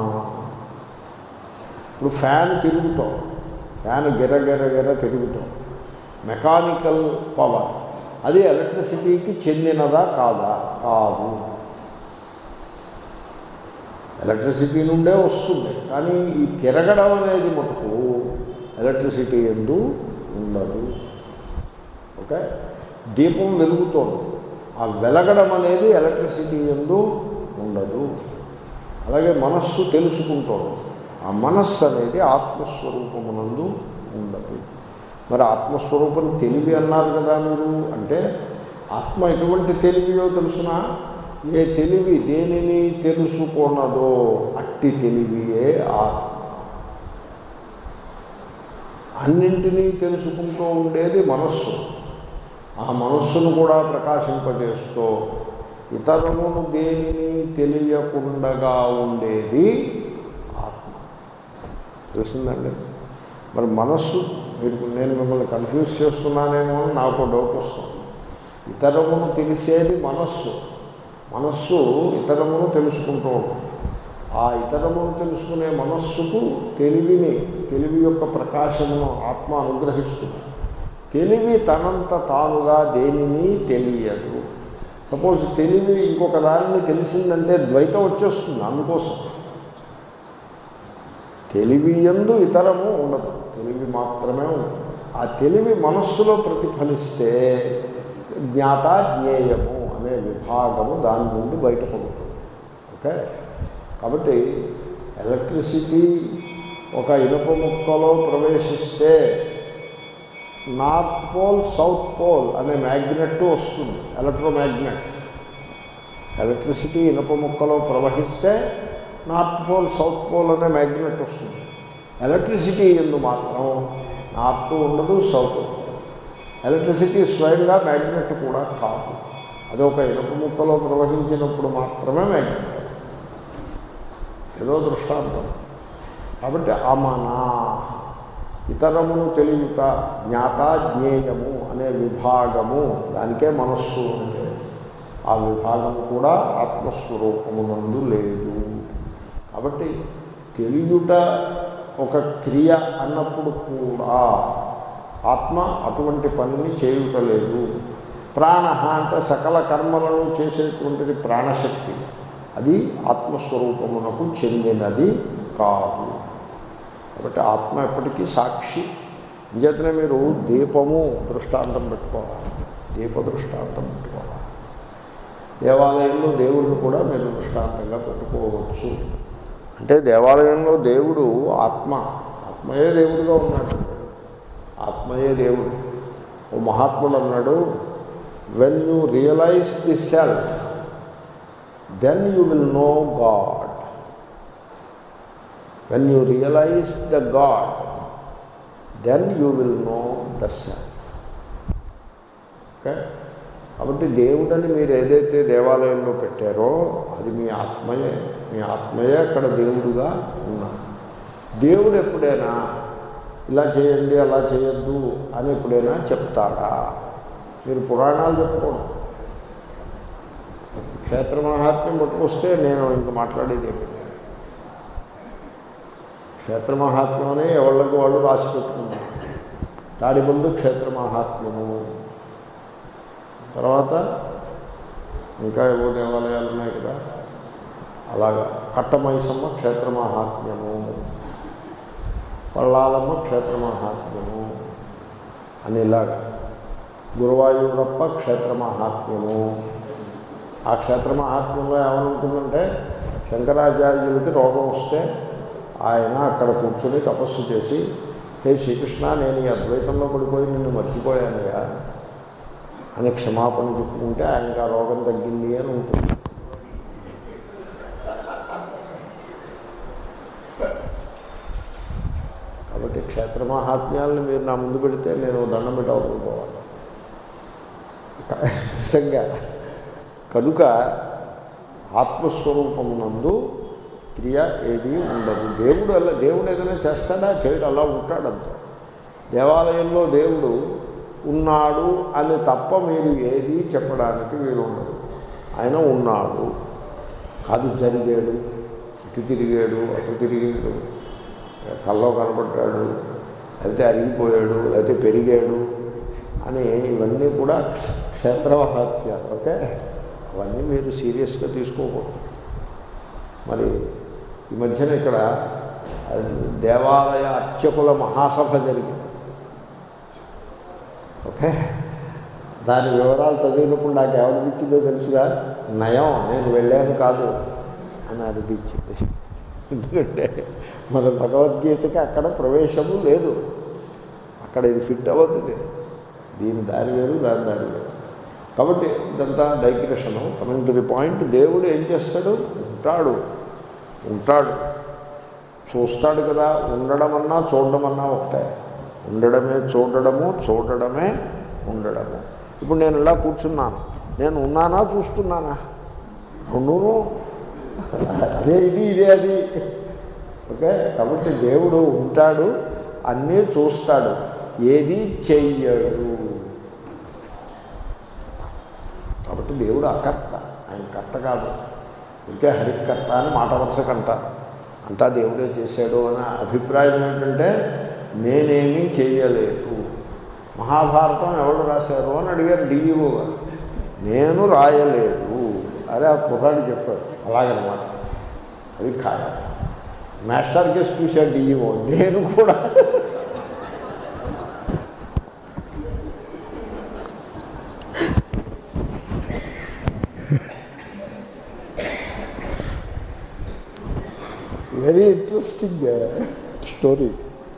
Speaker 1: ఇప్పుడు ఫ్యాన్ తిరుగుతాం ఫ్యాన్ గిరగిర గిర తిరుగుతాం మెకానికల్ పవర్ అది ఎలక్ట్రిసిటీకి చెందినదా కాదా కాదు ఎలక్ట్రిసిటీ నుండే వస్తుంది కానీ ఈ తిరగడం అనేది మటుకు ఎలక్ట్రిసిటీ ఎందు ఉండదు ఓకే దీపం వెలుగుతోంది ఆ వెలగడం అనేది ఎలక్ట్రిసిటీ ఎందు ఉండదు అలాగే మనస్సు తెలుసుకుంటోంది ఆ మనస్సు అనేది ఆత్మస్వరూపమునందు ఉండదు మరి ఆత్మస్వరూపం తెలివి అన్నారు కదా మీరు అంటే ఆత్మ ఎటువంటి తెలివియో తెలుసునా ఏ తెలివి దేనిని తెలుసుకున్నదో అట్టి తెలివియే ఆత్మ అన్నింటినీ తెలుసుకుంటూ ఉండేది మనస్సు ఆ మనస్సును కూడా ప్రకాశింపజేస్తూ ఇతరమును దేనిని తెలియకుండగా ఉండేది ఆత్మ తెలిసిందండి మరి మనస్సు మీరు నేను మిమ్మల్ని కన్ఫ్యూజ్ చేస్తున్నానేమో అని నాకు డౌట్ వస్తుంది ఇతరమును తెలిసేది మనస్సు మనస్సు ఇతరమును తెలుసుకుంటూ ఉంటుంది ఆ ఇతరమును తెలుసుకునే మనస్సుకు తెలివిని తెలివి యొక్క ప్రకాశమును ఆత్మ అనుగ్రహిస్తుంది తెలివి తనంత తానుగా దేనిని తెలియదు సపోజ్ తెలివి ఇంకొక దానిని తెలిసిందంటే ద్వైతం వచ్చేస్తుంది అందుకోసం తెలివి ఎందు ఇతరము ఉండదు తెలివి మాత్రమే ఉంటుంది ఆ తెలివి మనస్సులో ప్రతిఫలిస్తే జ్ఞాత జ్ఞేయము అనే విభాగము దాని నుండి బయటపడుతుంది ఓకే కాబట్టి ఎలక్ట్రిసిటీ ఒక ఇనుప ముక్కలో ప్రవేశిస్తే నార్త్ పోల్ సౌత్ పోల్ అనే మ్యాగ్నెట్ వస్తుంది ఎలక్ట్రోమ్యాగ్నెట్ ఎలక్ట్రిసిటీ ఇనుప ముక్కలో ప్రవహిస్తే నార్త్ పోల్ సౌత్ పోల్ అనే మ్యాగ్నెట్ వస్తుంది ఎలక్ట్రిసిటీ ఎందు మాత్రం నార్త్ ఉండదు సౌత్ ఉండదు ఎలక్ట్రిసిటీ స్వయంగా మ్యాగ్నెట్ కూడా కాదు అది ఒక ఇనుప ముక్కలో ప్రవహించినప్పుడు మాత్రమే మ్యాగ్నెట్ ఏదో దృష్టాంతం కాబట్టి అమనా ఇతరమును తెలియట జ్ఞాత జ్ఞేయము అనే విభాగము దానికే మనస్సు అంటే ఆ విభాగం కూడా ఆత్మస్వరూపమునందు లేదు కాబట్టి తెలియుట ఒక క్రియ అన్నప్పుడు కూడా ఆత్మ అటువంటి పనిని చేయుట లేదు ప్రాణ అంటే సకల కర్మలను చేసేటువంటిది ప్రాణశక్తి అది ఆత్మస్వరూపమునకు చెందినది కాదు కాబట్టి ఆత్మ ఎప్పటికీ సాక్షి అంచేతనే మీరు దీపము దృష్టాంతం పెట్టుకోవాలి దీప దృష్టాంతం పెట్టుకోవాలి దేవాలయంలో దేవుడిని కూడా మీరు దృష్టాంతంగా పెట్టుకోవచ్చు అంటే దేవాలయంలో దేవుడు ఆత్మ ఆత్మయే దేవుడిగా ఉన్నాడు ఆత్మయే దేవుడు ఓ మహాత్ముడు అన్నాడు when you realise the self then you will know God when you realise the God then you will know the self okay కాబట్టి దేవుడని మీరు ఏదైతే దేవాలయంలో పెట్టారో అది మీ ఆత్మయే మీ ఆత్మయే అక్కడ దేవుడుగా ఉన్నాడు దేవుడు ఎప్పుడైనా ఇలా చేయండి అలా చేయొద్దు అని ఎప్పుడైనా చెప్తాడా మీరు పురాణాలు చెప్పుకోండి క్షేత్ర మహాత్మ్యం పట్టుకొస్తే నేను ఇంక మాట్లాడేది ఏమి లేదు. క్షేత్ర మహాత్మ్యం అని ఎవళ్ళకి వాళ్ళు రాసి పెట్టుకుంటారు తాడిబందు క్షేత్ర మహాత్మ్యము తర్వాత ఇంకా ఏవో దేవాలయాలు ఉన్నాయి కదా అలాగా కట్టమైసమ్మ క్షేత్ర మహాత్మ్యము పళ్ళాలమ్మ క్షేత్ర మహాత్మ్యము అని ఇలాగా గురువాయూరప్ప క్షేత్ర మహాత్మ్యము ఆ క్షేత్ర మహాత్మ్యంలో ఏమనుంటుందంటే శంకరాచార్యులకి రోగం వస్తే ఆయన అక్కడ కూర్చొని తపస్సు చేసి హే శ్రీకృష్ణ నేను ఈ అద్వైతంలో పడిపోయి నిన్ను మర్చిపోయానయ్యా అని క్షమాపణ చెప్పుకుంటే ఆయనకు ఆ రోగం తగ్గింది అని ఉంటుంది కాబట్టి క్షేత్ర మహాత్మ్యాలను మీరు నా ముందు పెడితే నేను దండం పెట్టవదుకోవాలి నిజంగా కనుక ఆత్మస్వరూపమునందు క్రియ ఏది ఉండదు దేవుడు అలా దేవుడు ఏదైనా చేస్తాడా చేయడు అలా ఉంటాడంతే దేవాలయంలో దేవుడు ఉన్నాడు అని తప్ప మీరు ఏది చెప్పడానికి వీలు ఉండదు ఆయన ఉన్నాడు కాదు జరిగాడు ఇటు తిరిగాడు అటు తిరిగాడు కల్లో కనపడ్డాడు లేకపోతే అరిగిపోయాడు లేకపోతే పెరిగాడు అని ఇవన్నీ కూడా క్షేత్రవహాత్యాలు ఓకే అవన్నీ మీరు సీరియస్గా తీసుకోకూడదు మరి ఈ మధ్యన ఇక్కడ దేవాలయ అర్చకుల మహాసభ జరిగింది ఓకే దాని వివరాలు చదివినప్పుడు నాకు ఏమనిపించిందో తెలుసుగా నయం నేను వెళ్ళాను కాదు అని అనిపించింది ఎందుకంటే మన భగవద్గీతకి అక్కడ ప్రవేశము లేదు అక్కడ ఇది ఫిట్ అవ్వదు ఇది దీని దారి వేరు దాని దారి వేరు కాబట్టి ఇదంతా digression coming to the point దేవుడు ఏం చేస్తాడు ఉంటాడు ఉంటాడు చూస్తాడు కదా ఉండడం అన్నా చూడడం అన్నా ఒకటే ఉండడమే చూడడము చూడడమే ఉండడము ఇప్పుడు నేను ఇలా కూర్చున్నాను నేను ఉన్నానా చూస్తున్నానా రెండును అదే ఇది ఇదే అది ఓకే కాబట్టి దేవుడు ఉంటాడు అన్నీ చూస్తాడు ఏది చెయ్యడు కాబట్టి దేవుడు అకర్త ఆయన కర్త కాదు ఇంకే హరికర్త అని మాట వరుసకు అంటారు అంతా దేవుడే చేశాడు అనే అభిప్రాయం ఏంటంటే నేనేమీ చేయలేదు మహాభారతం ఎవరు రాశారు అని అడిగారు డిఈఓ గారు నేను రాయలేదు అరే ఆ కుర్రాడు చెప్పాడు అలాగనమాట అది కాదు మాస్టర్ కేసు చూశాడు డిఈఓ నేను కూడా వెరీ ఇంట్రెస్టింగ్ స్టోరీ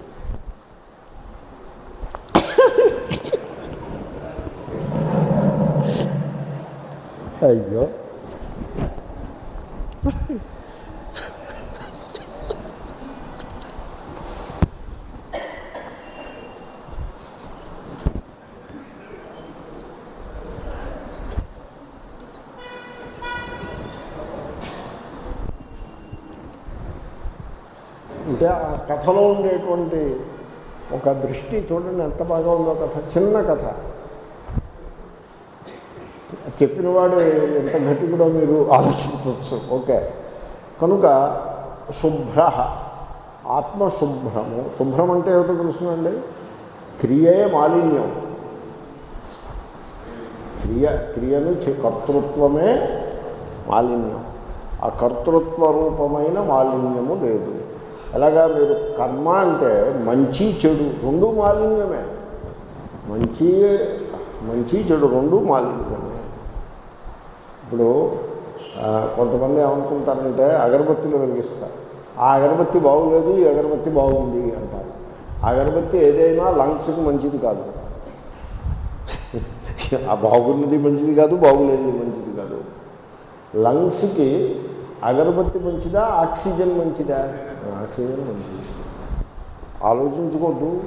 Speaker 1: అయ్యో అంటే ఆ కథలో ఉండేటువంటి ఒక దృష్టి చూడండి ఎంత బాగా ఉందో కథ చిన్న కథ చెప్పినవాడు ఎంత గట్టిగుడో మీరు ఆలోచించవచ్చు ఓకే కనుక శుభ్ర ఆత్మశుభ్రము శుభ్రం అంటే ఏమిటో తెలుసునండి క్రియే మాలిన్యం క్రియ క్రియను చే- కర్తృత్వమే మాలిన్యం ఆ కర్తృత్వ రూపమైన మాలిన్యము లేదు ఎలాగా మీరు కర్మ అంటే మంచి చెడు రెండు మాలిన్యమే మంచి మంచి చెడు రెండు మాలిన్యమే ఇప్పుడు ఆ, కొంతమంది ఏమనుకుంటారంటే అగరబత్తులు వెలిగిస్తారు ఆ అగరబత్తి బాగులేదు ఈ అగరబత్తి బాగుంది అంటారు ఆ అగరబత్తి ఏదైనా లంగ్స్కి మంచిది కాదు ఆ బాగున్నది మంచిది కాదు బాగులేనిది మంచిది కాదు లంగ్స్కి అగరబత్తి మంచిదా ఆక్సిజన్ మంచిదా ఆక్సిజన్ మంచిది ఆలోచించుకోవద్దు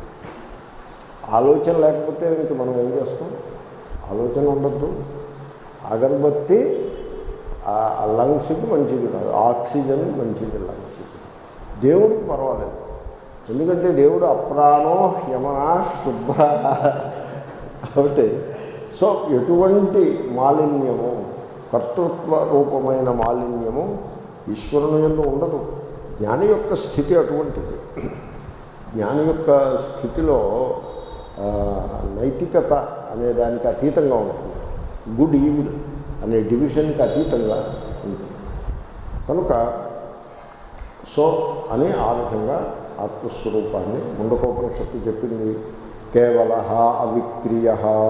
Speaker 1: ఆలోచన లేకపోతే ఇంక మనం ఏం చేస్తాం ఆలోచన ఉండద్దు అగరబత్తి ఆ లంగ్స్కి మంచిది కాదు ఆక్సిజన్ మంచిది లంగ్స్కి దేవుడికి పర్వాలేదు ఎందుకంటే దేవుడు అప్రాణో యమనా శుభ్ర కాబట్టి సో ఎటువంటి మాలిన్యము కర్తృత్వ రూపమైన మాలిన్యము ఈశ్వరుని ఎందు ఉండదు జ్ఞాని యొక్క స్థితి అటువంటిది జ్ఞాని యొక్క స్థితిలో ఆ, నైతికత అనే దానికి అతీతంగా ఉంటుంది గుడ్ ఈవిల్ అనే డివిజన్కి అతీతంగా ఉంటుంది కనుక సో అని ఆ విధంగా ఆత్మస్వరూపాన్ని ముండకోపనిషత్తు చెప్పింది కేవల అవిక్రియ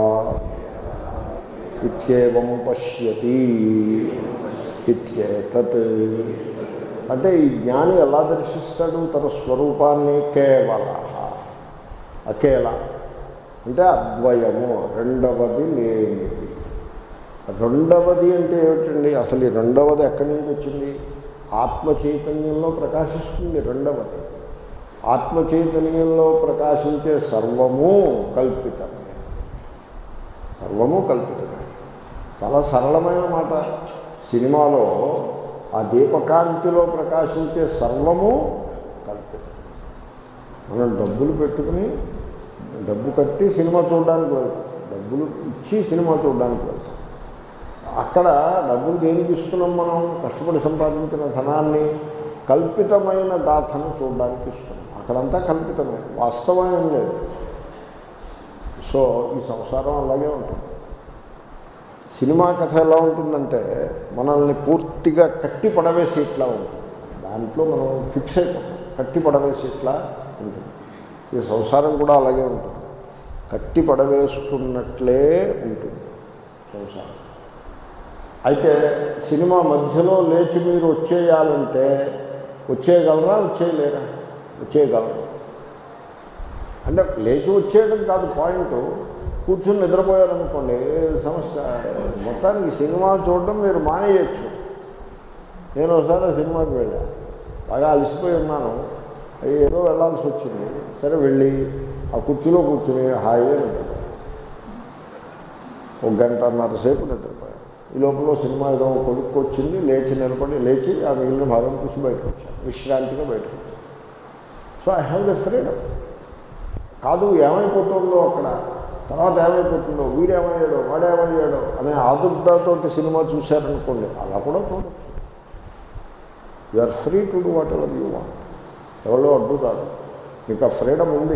Speaker 1: ఇత్యేవం పశ్యతి ఇత్యేతత్ అంటే ఈ జ్ఞాని ఎలా దర్శిస్తాడు తన స్వరూపాన్ని కేవల అకేల అంటే అద్వయము రెండవది లేనిది రెండవది అంటే ఏమిటండి అసలు ఈ రెండవది ఎక్కడి నుంచి వచ్చింది ఆత్మ చైతన్యంలో ప్రకాశిస్తుంది రెండవది ఆత్మ చైతన్యంలో ప్రకాశించే సర్వము కల్పితమే సర్వము కల్పితమే చాలా సరళమైన మాట సినిమాలో ఆ దీపకాంతిలో ప్రకాశించే సర్వము కల్పితమే మనం డబ్బులు పెట్టుకుని డబ్బు కట్టి సినిమా చూడడానికి వెళ్తాం డబ్బులు ఇచ్చి సినిమా చూడడానికి వెళ్తాం అక్కడ డబ్బులు దేనికి ఇస్తున్నాం మనం కష్టపడి సంపాదించిన ధనాన్ని కల్పితమైన గాథను చూడడానికి ఇస్తున్నాం అక్కడంతా కల్పితమే వాస్తవం ఏం లేదు సో ఈ సంసారం అలాగే ఉంటుంది సినిమా కథ ఎలా ఉంటుందంటే మనల్ని పూర్తిగా కట్టి పడవేసి ఇట్లా ఉంటుంది దాంట్లో మనం ఫిక్స్ అయిపోతాం కట్టి పడవేసి ఇట్లా ఉంటుంది ఈ సంసారం కూడా అలాగే ఉంటుంది కట్టి పడవేస్తున్నట్లే ఉంటుంది సంసారం అయితే సినిమా మధ్యలో లేచి మీరు వచ్చేయాలంటే వచ్చేయగలరా వచ్చేయలేరా వచ్చేయగలరు అంటే లేచి వచ్చేయడం కాదు పాయింట్ కూర్చుని నిద్రపోయారనుకోండి సమస్య మొత్తానికి సినిమా చూడడం మీరు మానేయచ్చు నేను ఒకసారి ఆ సినిమాకి వెళ్ళాను బాగా అలసిపోయి ఉన్నాను ఏదో వెళ్ళాల్సి వచ్చింది సరే వెళ్ళి ఆ కుర్చీలో కూర్చుని హాయిగా నిద్రపోయాను ఒక గంటన్నర సేపు నిద్రపోయాను ఈ లోపల సినిమా ఏదో కొనుక్కొచ్చింది లేచి నిలబడి లేచి ఆ మిగిలిన భాగం చూసి బయటకు వచ్చాను విశ్రాంతిగా బయటకు వచ్చాను so I have the freedom కాదు ఏమైపోతుందో అక్కడ తర్వాత ఏమైపోతుందో వీడేమయ్యాడో వాడేమయ్యాడో అనే ఆదుర్దాతోటి సినిమా చూశారనుకోండి అలా కూడా చూడొచ్చు you are free to do whatever you want ఎవరో అడ్డు కాదు మీకు ఆ ఫ్రీడమ్ ఉంది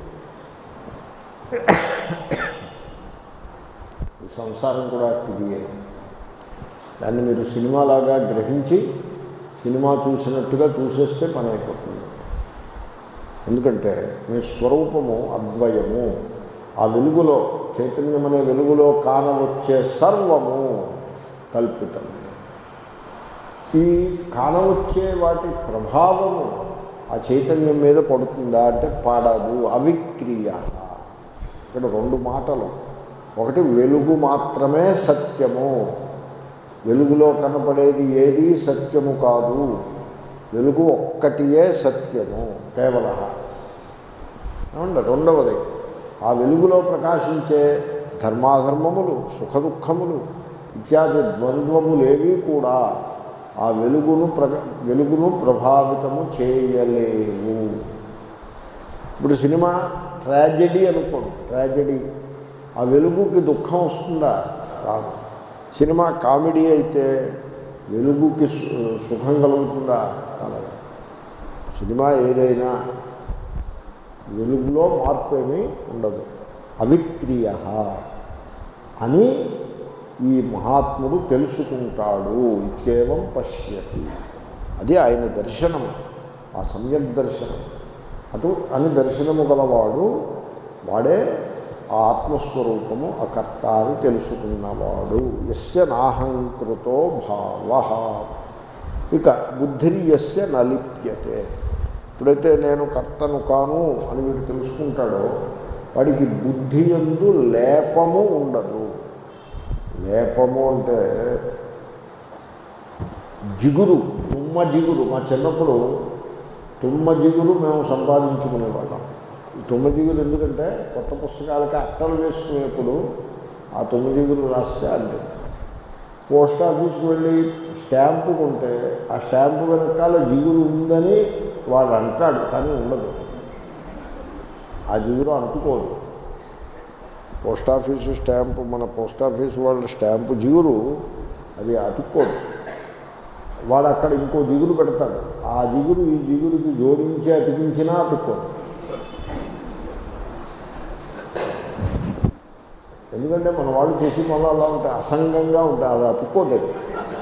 Speaker 1: ఈ సంసారం కూడా తిరిగే దాన్ని మీరు సినిమాలాగా గ్రహించి సినిమా చూసినట్టుగా చూసేస్తే పని అయిపోతుంది ఎందుకంటే మీ స్వరూపము అద్వయము ఆ వెలుగులో చైతన్యం అనే వెలుగులో కానవచ్చే సర్వము కల్పితమే ఈ కానవచ్చే వాటి ప్రభావము ఆ చైతన్యం మీద పడుతుందా అంటే పాడదు అవిక్రియ ఇక్కడ రెండు మాటలు ఒకటి వెలుగు మాత్రమే సత్యము వెలుగులో కనపడేది ఏది సత్యము కాదు వెలుగు ఒక్కటియే సత్యము కేవల ఏమండి రెండవది ఆ వెలుగులో ప్రకాశించే ధర్మాధర్మములు సుఖదుఖములు ఇత్యాది ద్వంద్వములేవి కూడా ఆ వెలుగును ప్ర వెలుగును ప్రభావితము చేయలేవు ఇప్పుడు సినిమా ట్రాజెడీ అనుకోండి ట్రాజెడీ ఆ వెలుగుకి దుఃఖం వస్తుందా రాదు సినిమా కామెడీ అయితే వెలుగుకి సు- సుఖం కలుగుతుందా కలగదు సినిమా ఏదైనా వెలుగులో మార్పు ఏమీ ఉండదు అవిక్రియ అని ఈ మహాత్ముడు తెలుసుకుంటాడు ఇత్యేవం పశ్యతి అది ఆయన దర్శనం ఆ సమ్యక్ దర్శనం అటు అని దర్శనము గలవాడు వాడే ఆ ఆత్మస్వరూపము అకర్త అని తెలుసుకున్నవాడు ఎస్య నాహంకృతో భావ ఇక బుద్ధిని ఎస్య నలిప్యతే ఎప్పుడైతే నేను కర్తను కాను అని వీడు తెలుసుకుంటాడో వాడికి బుద్ధి ఎందు లేపము ఉండదు లేపము అంటే జిగురు తుమ్మ జిగురు మా చిన్నప్పుడు తుమ్మ జిగురు మేము సంపాదించుకునేవాళ్ళం ఈ తుమ్మ జిగురు ఎందుకంటే కొత్త పుస్తకాలకి అట్టలు వేసుకునేప్పుడు ఆ తుమ్మ జిగురు రాస్తే అందించడం పోస్ట్ ఆఫీస్కి వెళ్ళి స్టాంపు కొంటే ఆ స్టాంపు వెనకాల జిగురు ఉందని వాడు అంటాడు కానీ ఉండదు ఆ జిగురు అంటుకోదు పోస్ట్ ఆఫీసు స్టాంపు మన పోస్ట్ ఆఫీస్ వాళ్ళ స్టాంపు జిగురు అది అతుక్కోదు వాడు అక్కడ ఇంకో జిగురు పెడతాడు ఆ జిగురు ఈ జిగురుకి జోడించి అతికించినా అతుక్కోదు ఎందుకంటే మన వాళ్ళు చేసి మళ్ళీ అలా ఉంటాయి అసంగంగా ఉంటాయి అది అతుక్కోలేదు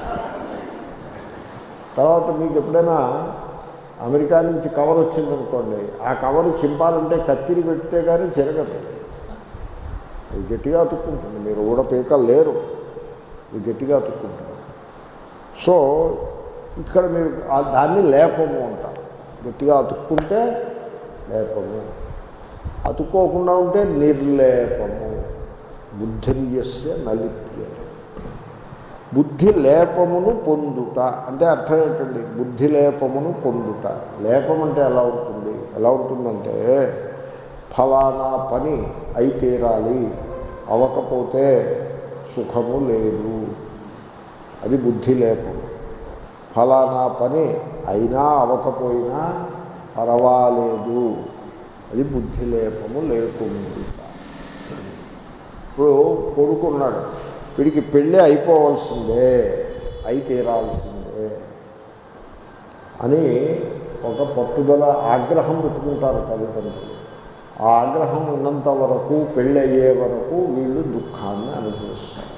Speaker 1: తర్వాత మీకు ఎప్పుడైనా అమెరికా నుంచి కవర్ వచ్చిందనుకోండి ఆ కవర్ చింపాలంటే కత్తిరి పెడితే కానీ చెరగదు అది గట్టిగా అతుక్కుంటుంది మీరు కూడా పీకలు లేరు ఇది గట్టిగా అతుక్కుంటుంది సో ఇక్కడ మీరు ఆ- దాన్ని లేపము అంటారు గట్టిగా అతుక్కుంటే లేపము అతుక్కోకుండా ఉంటే నిర్లేపము బుద్ధిర్యస్య నలిప్యతే బుద్ధి లేపమును పొందుట అంటే అర్థం ఏంటండి బుద్ధి లేపమును పొందుట లేపం అంటే ఎలా ఉంటుంది ఎలా ఉంటుందంటే ఫలానా పని అయి తీరాలి అవకపోతే సుఖము లేదు అది బుద్ధి లేపము ఫలానా పని అయినా అవకపోయినా పర్వాలేదు అది బుద్ధి లేపము లేకుండా ఇప్పుడు కొడుకున్నాడు వీడికి పెళ్ళి అయిపోవలసిందే అయి తీరాల్సిందే అని ఒక పట్టుదల ఆగ్రహం పెట్టుకుంటారు తల్లిదండ్రులు ఆ ఆగ్రహం ఉన్నంత వరకు పెళ్ళి అయ్యే వరకు వీళ్ళు దుఃఖాన్ని అనుభవిస్తారు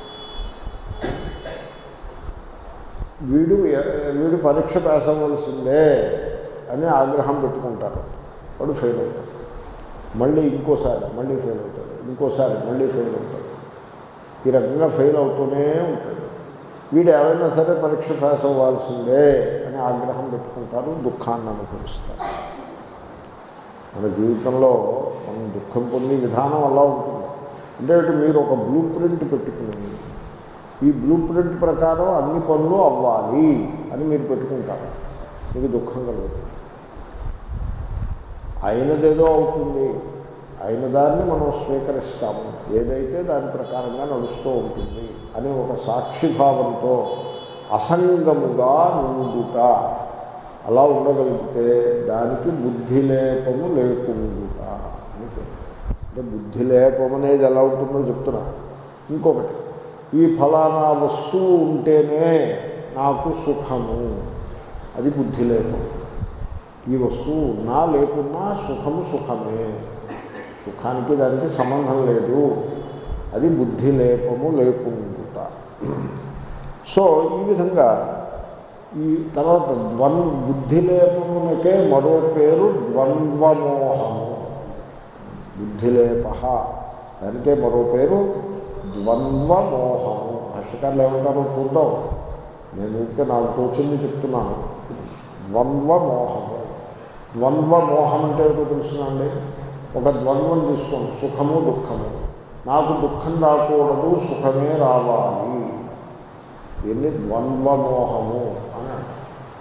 Speaker 1: వీడు ఎ- వీడు పరీక్ష పాస్ అవ్వాల్సిందే అని ఆగ్రహం పెట్టుకుంటారు వాడు ఫెయిల్ అవుతాడు మళ్ళీ ఇంకోసారి మళ్ళీ ఫెయిల్ అవుతాడు ఇంకోసారి మళ్ళీ ఫెయిల్ అవుతాడు ఈ రకంగా ఫెయిల్ అవుతూనే ఉంటాడు వీడు ఏమైనా సరే పరీక్ష పాస్ అవ్వాల్సిందే అని ఆగ్రహం పెట్టుకుంటారు దుఃఖాన్ని అనుభవిస్తారు మన జీవితంలో మనం దుఃఖం పొందే విధానం అలా ఉంటుంది అంటే ఒకటి మీరు ఒక బ్లూ ప్రింట్ పెట్టుకుని ఈ బ్లూ ప్రింట్ ప్రకారం అన్ని పనులు అవ్వాలి అని మీరు పెట్టుకుంటారు మీకు దుఃఖం కలుగుతుంది అయినదేదో అవుతుంది అయిన దాన్ని మనం స్వీకరిస్తాము ఏదైతే దాని ప్రకారంగా నడుస్తూ ఉంటుంది అని ఒక సాక్షిభావంతో అసంగముగా నుండుట అలా ఉండగలిగితే దానికి బుద్ధి లేపము లేకుండుట అని పేరు. అంటే బుద్ధి లేపం అనేది ఎలా ఉంటుందో చెప్తున్నా ఇంకొకటి ఈ ఫలానా వస్తువు ఉంటేనే నాకు సుఖము అది బుద్ధి లేపం ఈ వస్తువు ఉన్నా లేకున్నా సుఖము సుఖమే సుఖానికి దానికి సంబంధం లేదు అది బుద్ధి లేపము లేకుండుట సో ఈ విధంగా ఈ తర్వాత ద్వంద్వ బుద్ధి లేపమునకే మరో పేరు ద్వంద్వమోహము బుద్ధిలేప దానికే మరో పేరు ద్వంద్వమోహము భాష్యకారులు ఏమంటారో చూద్దాం నేను ఇంకా నాకు తోచింది చెప్తున్నాను ద్వంద్వమోహము ద్వంద్వమోహం అంటే ఏమిటో తెలుసునండి ఒక ద్వంద్వం తీసుకోండి సుఖము దుఃఖము నాకు దుఃఖం రాకూడదు సుఖమే రావాలి దీన్ని ద్వంద్వమోహము అని అంటారు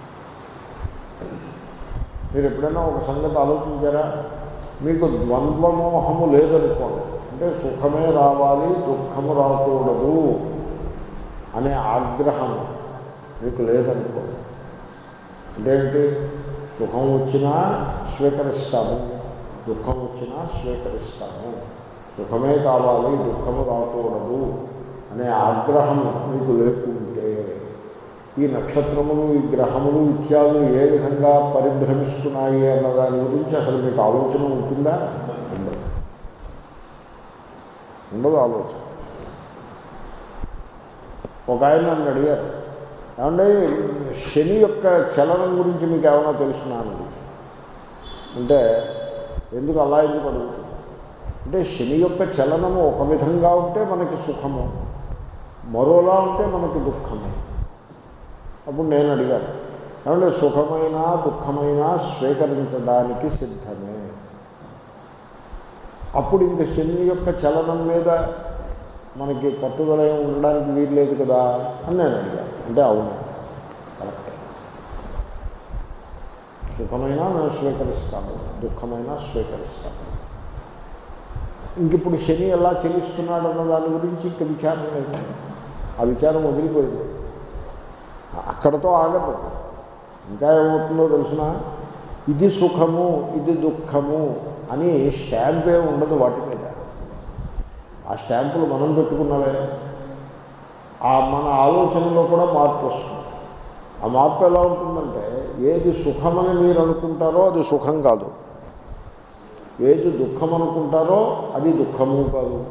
Speaker 1: మీరు ఎప్పుడైనా ఒక సంగతి ఆలోచించారా మీకు ద్వంద్వమోహము లేదనుకోండి అంటే సుఖమే రావాలి దుఃఖము రాకూడదు అనే ఆగ్రహం మీకు లేదనుకోండి అంటే ఏంటి సుఖం వచ్చినా స్వీకరిస్తాము దుఃఖం వచ్చినా స్వీకరిస్తాము సుఖమే కావాలి దుఃఖము రాకూడదు అనే ఆగ్రహం మీకు లేకుంటే ఈ నక్షత్రములు ఈ గ్రహములు ఇత్యాదులు ఏ విధంగా పరిభ్రమిస్తున్నాయి అన్న దాని గురించి అసలు మీకు ఆలోచన ఉంటుందా ఉండదు ఉండదు ఆలోచన ఒక ఆయన నన్ను అడిగారు ఏమంటే శని యొక్క చలనం గురించి మీకు ఏమైనా తెలుసునా అని అంటే ఎందుకు అలా ఎందుకు అడుగుతుంది అంటే శని యొక్క చలనము ఒక విధంగా ఉంటే మనకి సుఖము మరోలా ఉంటే మనకి దుఃఖము అప్పుడు నేను అడిగాను ఏమంటే సుఖమైన దుఃఖమైన స్వీకరించడానికి సిద్ధమే అప్పుడు ఇంక శని యొక్క చలనం మీద మనకి పట్టుదల ఏమి ఉండడానికి వీల్లేదు కదా అని నేను అడిగాను అంటే అవును కరెక్టే సుఖమైనా మేము స్వీకరిస్తాము దుఃఖమైనా స్వీకరిస్తాము ఇంక ఇప్పుడు శని ఎలా చెల్లిస్తున్నాడు అన్న దాని గురించి ఇంక విచారం లేదు ఆ విచారం వదిలిపోయింది అక్కడతో ఆగదు అది. ఇంకా ఏమవుతుందో తెలుసిన ఇది సుఖము ఇది దుఃఖము అని స్టాంప్ ఏ ఉండదు వాటి మీద ఆ స్టాంపులు మనం పెట్టుకున్నవే ఆ మన ఆలోచనలో కూడా మార్పు వస్తుంది ఆ మార్పు ఎలా ఉంటుందంటే ఏది సుఖమని మీరు అనుకుంటారో అది సుఖం కాదు ఏది దుఃఖం అనుకుంటారో అది దుఃఖము కాదు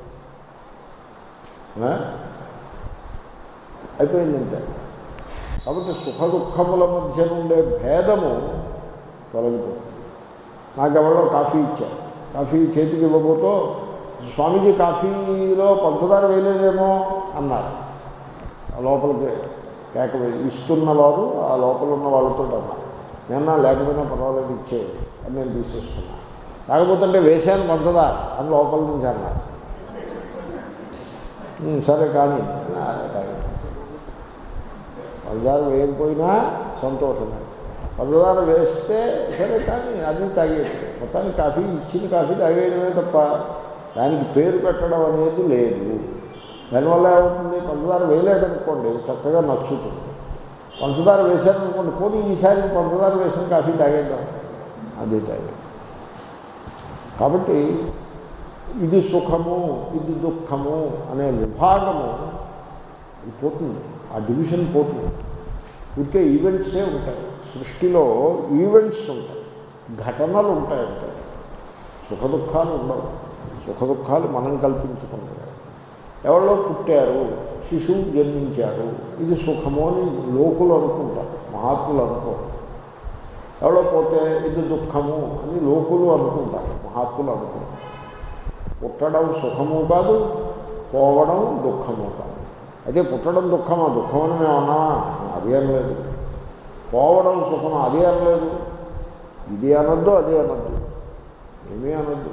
Speaker 1: ఆ? అయిపోయిందంటే కాబట్టి సుఖ దుఃఖముల మధ్య నుండే భేదము తొలగిపోతుంది నాకెవరో కాఫీ ఇచ్చారు కాఫీ చేతికి ఇవ్వబోతో స్వామీజీ కాఫీలో పంచదార వేయలేదేమో అన్నారు ఆ లోపలికి కేక వేయి ఇస్తున్నవారు ఆ లోపల ఉన్న వాళ్ళతో అన్నారు నేను లేకపోయినా పర్వాలేదు ఇచ్చేది అని నేను తీసేసుకున్నాను కాకపోతే వేశాను పంచదార అని లోపల నుంచి అన్నారు "ఉమ్, సరే కానీ ఆ, తాగేసేసాను. పంచదార వేయకపోయినా సంతోషమే పంచదార వేస్తే సరే కానీ అది తాగేది మొత్తానికి కాఫీ ఇచ్చిన కాఫీ తాగేయడమే తప్ప దానికి పేరు పెట్టడం అనేది లేదు దానివల్ల ఏమవుతుంది పంచదార వేయలేదనుకోండి చక్కగా నచ్చుతుంది పంచదార వేశారనుకోండి పోనీ ఈసారి పంచదార వేసిన కాఫీ తాగేద్దాం అది తాగేది కాబట్టి ఇది సుఖము ఇది దుఃఖము అనే విభాగము ఇది పోతుంది ఆ డివిజన్ పోతుంది ఊరికే ఈవెంట్సే ఉంటాయి సృష్టిలో ఈవెంట్స్ ఉంటాయి ఘటనలు ఉంటాయి అంటే సుఖ దుఃఖాలు ఉండవు సుఖ దుఃఖాలు మనం కల్పించుకుంటాయి ఎవరో పుట్టారు శిశువు జన్మించారు ఇది సుఖము అని లోకులు అనుకుంటారు మహాత్ములు అనుకోరు ఎవరో పోతే ఇది దుఃఖము అని లోకులు అనుకుంటారు మహాత్ములు అనుకుంటారు పుట్టడం సుఖము కాదు పోవడం దుఃఖము కాదు అయితే పుట్టడం దుఃఖమా దుఃఖం అని మేము అన్నామా అది అనలేదు పోవడం సుఖమా అది అనలేదు ఇది అనొద్దు అది అనొద్దు ఏమీ అనొద్దు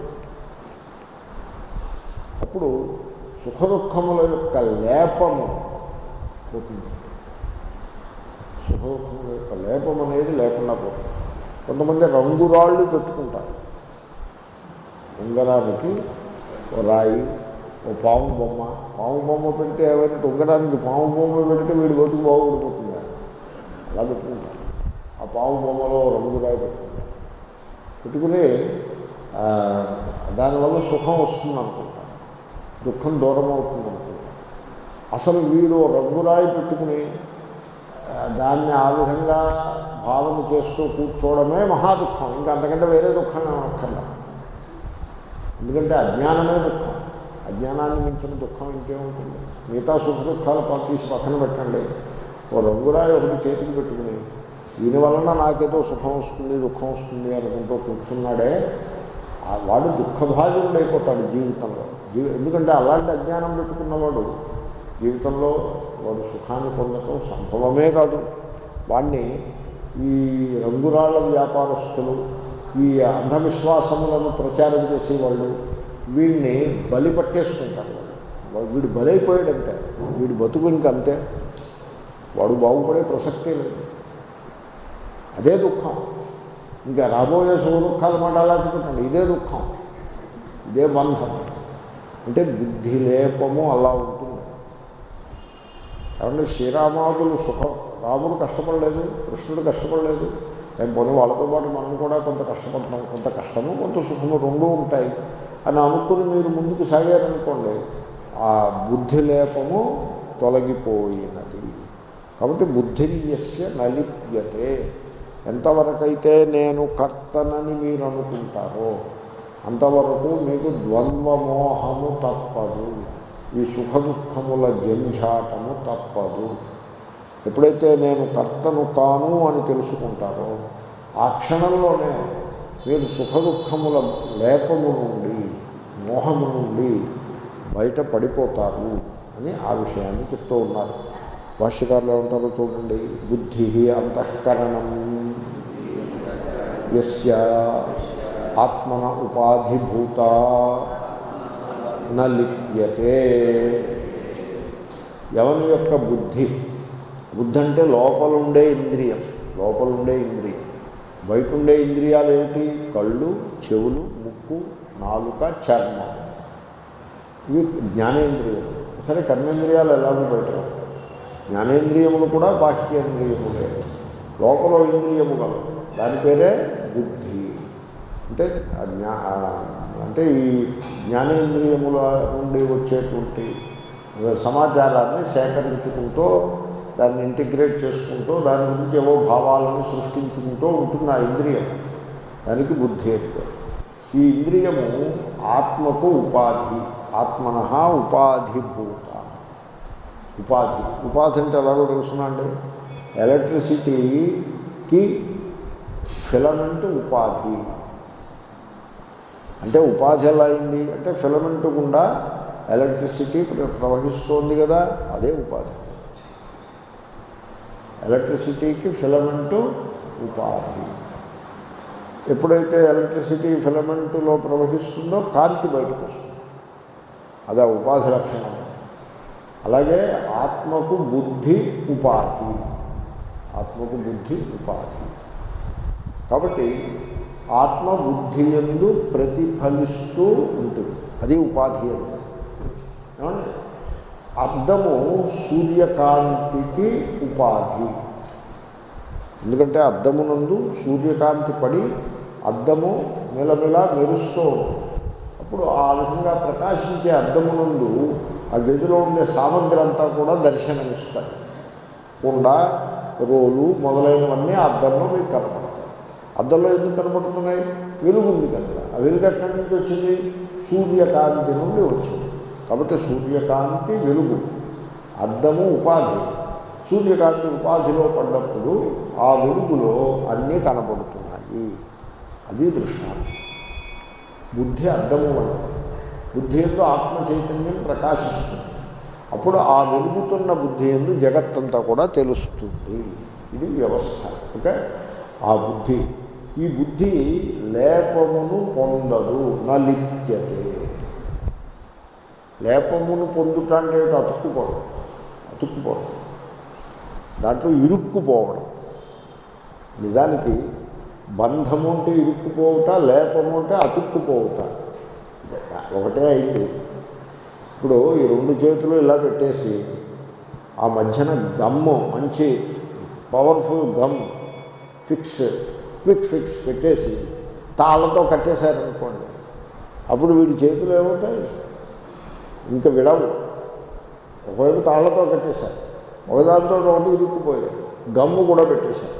Speaker 1: అప్పుడు సుఖ దుఃఖముల యొక్క లేపము పోతుంది సుఖ దుఃఖముల యొక్క లేపం అనేది లేకుండా పోతుంది కొంతమంది రంగురాళ్ళు పెట్టుకుంటారు ఉంగరానికి ఓ రాయి ఓ పాము బొమ్మ పాము బొమ్మ పెడితే ఏమైనా ఉంగరానికి పాము బొమ్మ పెడితే వీడి బతుకు బాగుపడిపోతుంది అలా పెట్టుకుంటారు ఆ పాము బొమ్మలో రంగు రాయి పెట్టుకుంటారు పెట్టుకుని ఆ, దానివల్ల సుఖం వస్తుంది అనుకుంటారు దుఃఖం దూరం అవుతుంది అనుకుంటారు అసలు వీడు రంగురాయి పెట్టుకుని ఆ, దాన్ని ఆ విధంగా భావన చేస్తూ కూర్చోవడమే మహా దుఃఖం ఇంకా అంతకంటే వేరే దుఃఖం అక్కర్లా ఎందుకంటే అజ్ఞానమే దుఃఖం అజ్ఞానాన్ని మించిన దుఃఖం ఇంకేముంటుంది మిగతా సుఖ దుఃఖాలు ప- తీసి పక్కన పెట్టండి ఓ రంగురాయి ఒకటి చేతికి పెట్టుకుని దీని వలన నాకేదో సుఖం వస్తుంది దుఃఖం వస్తుంది అనుకుంటూ కూర్చున్నాడే ఆ వాడు దుఃఖభాగ్యుడు అయిపోతాడు జీవితంలో జీ ఎందుకంటే అలాంటి అజ్ఞానం పెట్టుకున్నవాడు జీవితంలో వాడు సుఖాన్ని పొందటం సంభవమే కాదు వాడిని ఈ రంగురాళ్ళ వ్యాపారస్తులు ఈ అంధవిశ్వాసములను ప్రచారం చేసేవాళ్ళు వీడిని బలి పట్టేసుకుంటారు వాళ్ళు వీడు బలైపోయాడంటే వీడు బతుకు ఇంకంతే వాడు బాగుపడే ప్రసక్తే లేదు అదే దుఃఖం ఇంకా రాబోయే సుఖ దుఃఖాల మాట అలాంటి పెట్టండి ఇదే దుఃఖం ఇదే బంధం అంటే బుద్ధి లేపము అలా ఉంటుంది కాబట్టి శ్రీరామాదులు సుఖం రాముడు కష్టపడలేదు కృష్ణుడు కష్టపడలేదు ఏం పోనీ వాళ్ళతో పాటు మనం కూడా కొంత కష్టపడతాం కొంత కష్టము కొంత సుఖము రెండూ ఉంటాయి అని అనుకుని మీరు ముందుకు సాగారనుకోండి ఆ బుద్ధి లేపము తొలగిపోయినది కాబట్టి బుద్ధిర్యస్య నలిప్యతే ఎంతవరకైతే నేను కర్తనని మీరు అనుకుంటారో అంతవరకు మీకు ద్వంద్వమోహము తప్పదు ఈ సుఖ దుఃఖముల జంఝాటము తప్పదు ఎప్పుడైతే నేను కర్తను కాను అని తెలుసుకుంటారో ఆ క్షణంలోనే మీరు సుఖ దుఃఖముల లేపము నుండి మోహము నుండి బయట పడిపోతారు అని ఆ విషయాన్ని చెప్తూ ఉన్నారు భాష్యకారులు ఏమంటారో చూడండి బుద్ధి అంతఃకరణం యస్య ఆత్మన ఉపాధిభూత న లిప్యతే ఎవని యొక్క బుద్ధి బుద్ధి అంటే లోపలుండే ఇంద్రియం లోపలుండే ఇంద్రియం బయట ఉండే ఇంద్రియాలు ఏమిటి కళ్ళు చెవులు ముక్కు నాలుక చర్మం ఇవి జ్ఞానేంద్రియములు సరే కర్మేంద్రియాలు ఎలాగో బయట ఉంటాయి జ్ఞానేంద్రియములు కూడా బాహ్యేంద్రియములే లోపల ఇంద్రియము గలవు దాని పేరే బుద్ధి అంటే ఆ జ్ఞా ఆ అంటే ఈ జ్ఞానేంద్రియముల నుండి వచ్చేటువంటి సమాచారాన్ని సేకరించుకుంటూ దాన్ని ఇంటిగ్రేట్ చేసుకుంటూ దాని గురించి ఏవో భావాలను సృష్టించుకుంటూ ఉంటుంది ఆ ఇంద్రియం దానికి బుద్ధి అయితే ఈ ఇంద్రియము ఆత్మకు ఉపాధి ఆత్మన ఉపాధిభూత ఉపాధి ఉపాధి అంటే ఎలాగో తెలుసునండి ఎలక్ట్రిసిటీకి ఫిలమెంట్ ఉపాధి అంటే ఉపాధి ఎలా అయింది అంటే ఫిలమెంట్ గుండా ఎలక్ట్రిసిటీ ప్ర- ప్రవహిస్తోంది కదా అదే ఉపాధి ఎలక్ట్రిసిటీకి ఫిలమెంటు ఉపాధి ఎప్పుడైతే ఎలక్ట్రిసిటీ ఫిలమెంటులో ప్రవహిస్తుందో కాంతి బయటకు వస్తుంది అదే ఉపాధి లక్షణం అలాగే ఆత్మకు బుద్ధి ఉపాధి ఆత్మకు బుద్ధి ఉపాధి కాబట్టి ఆత్మ బుద్ధి ఎందు ప్రతిఫలిస్తూ ఉంటుంది అది ఉపాధి అంటే ఏమండి అద్దము సూర్యకాంతికి ఉపాధి ఎందుకంటే అద్దమునందు సూర్యకాంతి పడి అద్దము మెలమెల మెరుస్తూ ఉంటుంది అప్పుడు ఆ విధంగా ప్రకాశించే అద్దమునందు ఆ గదిలో ఉండే సామగ్రి అంతా కూడా దర్శనమిస్తాయి కుండ రోలు మొదలైనవన్నీ ఆ అద్దంలో మీకు కనపడతాయి అద్దంలో ఎందుకు కనపడుతున్నాయి వెలుగు ఉంది కనుక ఆ వెలుగు ఎక్కడి నుంచి వచ్చింది సూర్యకాంతి నుండి వచ్చింది కాబట్టి సూర్యకాంతి వెలుగు అద్దము ఉపాధి సూర్యకాంతి ఉపాధిలో పడ్డప్పుడు ఆ వెలుగులో అన్నీ కనపడుతున్నాయి అది దృష్టాంతం బుద్ధి అద్దము వంటిది బుద్ధి ఎందు ఆత్మ చైతన్యం ప్రకాశిస్తుంది అప్పుడు ఆ వెలుగుతున్న బుద్ధి ఎందు జగత్తంతా కూడా తెలుస్తుంది ఇది వ్యవస్థ ఓకే ఆ బుద్ధి ఈ బుద్ధి లేపమును పొందదు నలిప్యతే లేపమును పొందుట అంటే ఏమిటి? అతుక్కుపోవడం అతుక్కుపోవడం దాంట్లో ఇరుక్కుపోవడం నిజానికి బంధము అంటే ఇరుక్కుపోవుట లేపము అంటే అతుక్కుపోవుట ఒకటే అయింది ఇప్పుడు ఈ రెండు చేతులు ఇలా పెట్టేసి ఆ మధ్యన గమ్ము మంచి powerful gum fix quick fix పెట్టేసి తాళ్ళతో కట్టేశారనుకోండి అప్పుడు వీడి చేతులు ఏమవుతాయి ఇంకా విడవు ఒకవైపు తాళ్లతో కట్టేశారు ఒకదానితో ఒకటి ఇరుక్కుపోయాయి గమ్ము కూడా పెట్టేశారు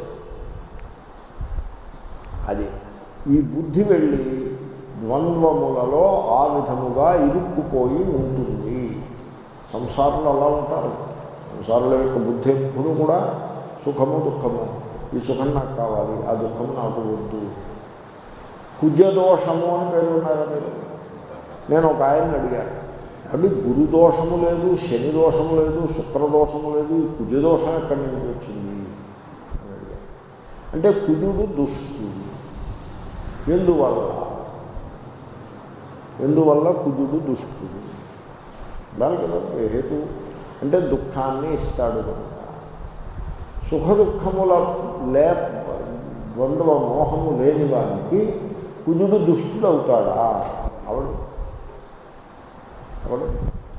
Speaker 1: అది ఈ బుద్ధి వెళ్ళి ద్వంద్వములలో ఆ విధముగా ఇరుక్కుపోయి ఉంటుంది సంసారంలో అలా ఉంటారు సంసారంలో యొక్క బుద్ధి ఎప్పుడు కూడా సుఖము దుఃఖము ఈ సుఖం నాకు కావాలి ఆ దుఃఖము నాకు వద్దు కుజదోషము అని పేరు ఉన్నారా మీరు నేను ఒక ఆయన్ని అడిగాను అది గురుదోషము లేదు శని దోషము లేదు శుక్రదోషము లేదు ఈ కుజదోషం ఎక్కడి నుంచి వచ్చింది అని అడిగాను అంటే కుజుడు దుష్టుడు ఎందువల్ల ఎందువల్ల కుజుడు దుష్టుడు ఉండాలి కదా ఏ హేతు అంటే దుఃఖాన్ని ఇస్తాడు కనుక సుఖ దుఃఖముల లే ద్వంద్వ మోహము లేని వానికి కుజుడు దుష్టుడు అవుతాడా అవడు అవడు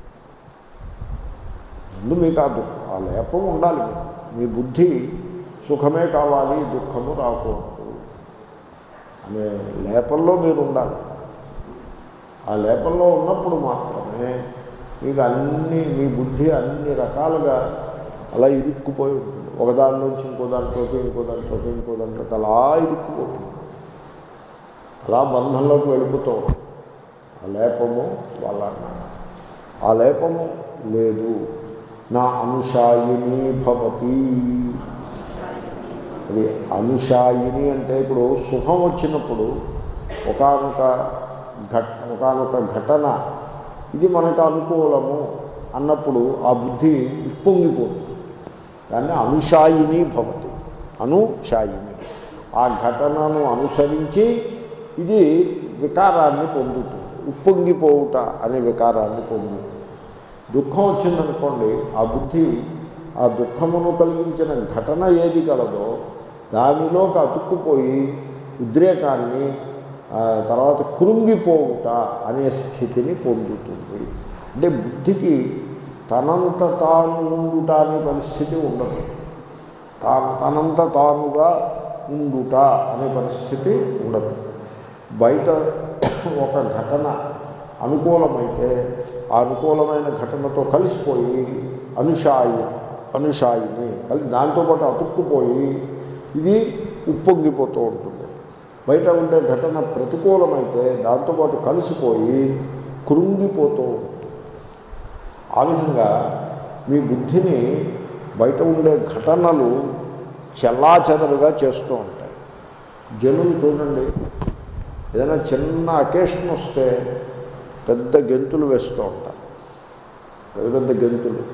Speaker 1: ముందు మీకు ఆ దుఃఖ ఆ లేపం ఉండాలి మీకు మీ బుద్ధి సుఖమే కావాలి దుఃఖము రాకూడదు అనే లేపంలో మీరు ఉండాలి ఆ లేపంలో ఉన్నప్పుడు మాత్రమే మీకు అన్ని మీ బుద్ధి అన్ని రకాలుగా అలా ఇరుక్కుపోయి ఉంటుంది ఒకదానిలోంచి ఇంకో దాంట్లోకి ఇంకో దాంట్లోకి ఇంకో దాంట్లోకి అలా ఇరుక్కుపోతుంది అలా బంధంలోకి వెళ్ళిపోతూ ఉంటుంది. ఆ లేపము వలన ఆ లేపము లేదు నా అనుషాయిని భవతి అది అనుషాయిని అంటే ఇప్పుడు సుఖం వచ్చినప్పుడు ఒకనొక ఘట ఒకనొక ఘటన ఇది మనకు అనుకూలము అన్నప్పుడు ఆ బుద్ధి ఉప్పొంగిపోతుంది దాన్ని అనుషాయిని భవతి అనుషాయిని ఆ ఘటనను అనుసరించి ఇది వికారాన్ని పొందుతుంది ఉప్పొంగిపోవుట అనే వికారాన్ని పొందుతుంది దుఃఖం వచ్చిందనుకోండి ఆ బుద్ధి ఆ దుఃఖమును కలిగించిన ఘటన ఏది కలదో దానిలోకి అతుక్కుపోయి ఉద్రేకాన్ని ఆ, తర్వాత కృంగిపోవుట అనే స్థితిని పొందుతుంది అంటే బుద్ధికి తనంత తాను ఉండుట అనే పరిస్థితి ఉండదు తాను తనంత తానుగా ఉండుట అనే పరిస్థితి ఉండదు బయట ఒక ఘటన అనుకూలమైతే ఆ అనుకూలమైన ఘటనతో కలిసిపోయి అనుషాయి అనుషాయిని కలిసి దాంతోపాటు అతుక్కుపోయి ఇది ఉప్పొంగిపోతూ ఉంటుంది బయట ఉండే ఘటన ప్రతికూలమైతే దాంతోపాటు కలిసిపోయి కృంగిపోతూ ఉంటుంది ఆ విధంగా మీ బుద్ధిని బయట ఉండే ఘటనలు చెల్లాచెదరుగా చేస్తూ ఉంటాయి జనులు చూడండి ఏదైనా చిన్న అకేషన్ వస్తే పెద్ద గెంతులు వేస్తూ ఉంటారు పెద్ద పెద్ద గెంతులు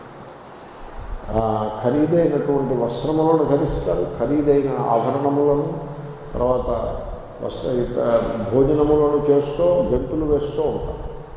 Speaker 1: ఆ, ఖరీదైనటువంటి వస్త్రములను ధరిస్తారు ఖరీదైన ఆభరణములను తర్వాత వస్త్ర ఇత- భోజనములను చేస్తూ గెంతులు వేస్తూ ఉంటారు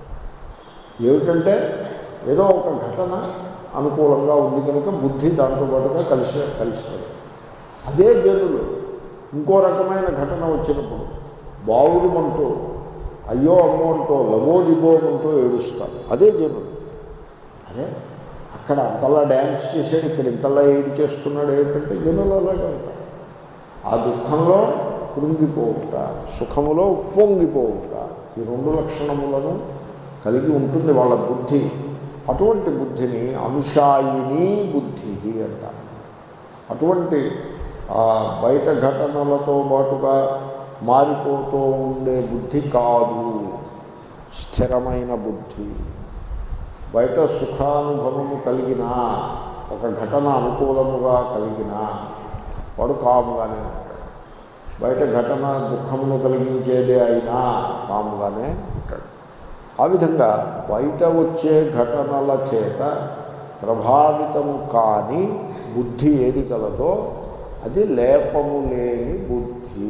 Speaker 1: ఏమిటంటే ఏదో ఒక ఘటన అనుకూలంగా ఉంది కనుక బుద్ధి దాంతో పాటుగా కలిసి కలిసిపోయి అదే జనులు ఇంకో రకమైన ఘటన వచ్చినప్పుడు బావులుమంటూ అయ్యో అమ్మో అంటూ లవో దిబోమంటూ ఏడుస్తారు అదే జనులు అరే అక్కడ అంతలా డ్యాన్స్ చేశాడు ఇక్కడ ఇంతలా ఏడు చేస్తున్నాడు ఏంటంటే జనులు అలాగే ఉంటారు ఆ దుఃఖంలో కృంగిపోవుట సుఖములో ఉప్పొంగిపోవుట ఈ రెండు లక్షణములను కలిగి ఉంటుంది వాళ్ళ బుద్ధి అటువంటి బుద్ధిని అనుషాయిని బుద్ధి అంటారు అటువంటి ఆ బయట ఘటనలతో పాటుగా మారిపోతూ ఉండే బుద్ధి కాదు స్థిరమైన బుద్ధి బయట సుఖానుభవము కలిగిన ఒక ఘటన అనుకూలముగా కలిగిన వాడు కాముగానే ఉంటాడు బయట ఘటన దుఃఖమును కలిగించేదే అయినా కాముగానే ఉంటాడు ఆ విధంగా బయట వచ్చే ఘటనల చేత ప్రభావితము కాని బుద్ధి ఏది కలదో అది లేపము లేని బుద్ధి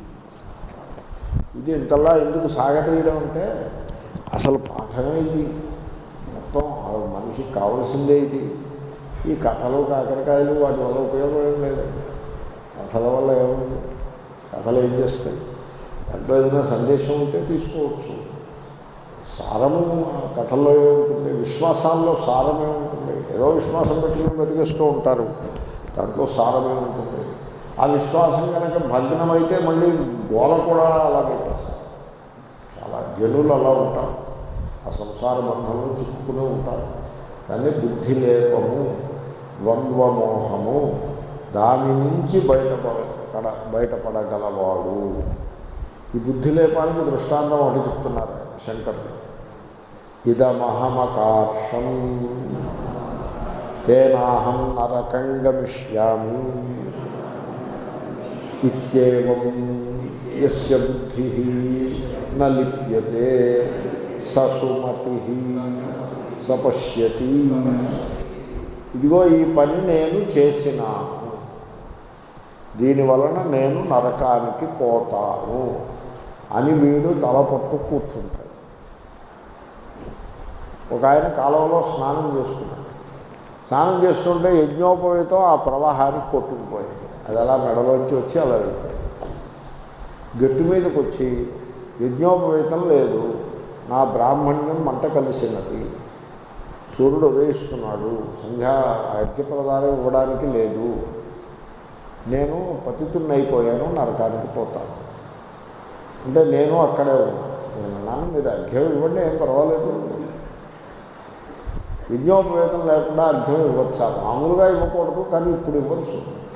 Speaker 1: ఇది ఇంతలా ఎందుకు సాగతీయడం అంటే అసలు పాఠమే ఇది మొత్తం ఆ మనిషికి కావలసిందే ఇది ఈ కథలు కాకరకాయలు వాటి వల్ల ఉపయోగం ఏం లేదు కథల వల్ల ఏముంది కథలు ఏం చేస్తాయి దాంట్లో ఏదైనా సందేశం ఉంటే తీసుకోవచ్చు సారము కథల్లో ఉంటుంది విశ్వాసాల్లో సారమే ఉంటుంది ఏదో విశ్వాసం పెట్టుకుని బతికేస్తూ ఉంటారు దాంట్లో సారమే ఉంటుంది ఆ విశ్వాసం కనుక భగ్నమైతే మళ్ళీ గోల కూడా అలా పెట్టేస్తారు చాలా జనులు అలా ఉంటారు ఆ సంసార బంధంలో చిక్కుకుని ఉంటారు దాన్ని బుద్ధి లేపము ద్వంద్వమోహము దాని నుంచి బయటపడ పడ బయటపడగలవాడు ఈ బుద్ధి లేపానికి దృష్టాంతం ఒకటి చెప్తున్నారు ఆయన శంకరుడు ఇదమహమకార్షం తేనాహం నరకం గమిష్యామి ఇత్యేవం యస్య బుద్ధి న లిప్యతే ససుమతి సపశ్యతి ఇదిగో ఈ పని నేను చేసినాను దీనివలన నేను నరకానికి పోతాను అని వీడు తల పట్టు కూర్చుంటాడు ఒక ఆయన కాలంలో స్నానం చేస్తున్నాడు స్నానం చేస్తుంటే యజ్ఞోపవితం ఆ ప్రవాహానికి కొట్టుకుపోయింది అది అలా మెడలోంచి వచ్చి అలా వెళ్ళిపోయింది గట్టు మీదకి వచ్చి యజ్ఞోపవేతం లేదు నా బ్రాహ్మణ్యం మంట కలిసినది సూర్యుడు ఉదయిస్తున్నాడు సంధ్యా అర్ఘ్యప్రదానం ఇవ్వడానికి లేదు నేను పతితుడిని అయిపోయాను నరకానికి పోతాను అంటే నేను అక్కడే ఉన్నాను నేను అన్నాను మీరు అర్ఘ్యం ఇవ్వండి ఏం పర్వాలేదు యజ్ఞోపవేతం లేకుండా అర్ఘ్యం ఇవ్వచ్చా మామూలుగా ఇవ్వకూడదు కానీ ఇప్పుడు ఇవ్వచ్చు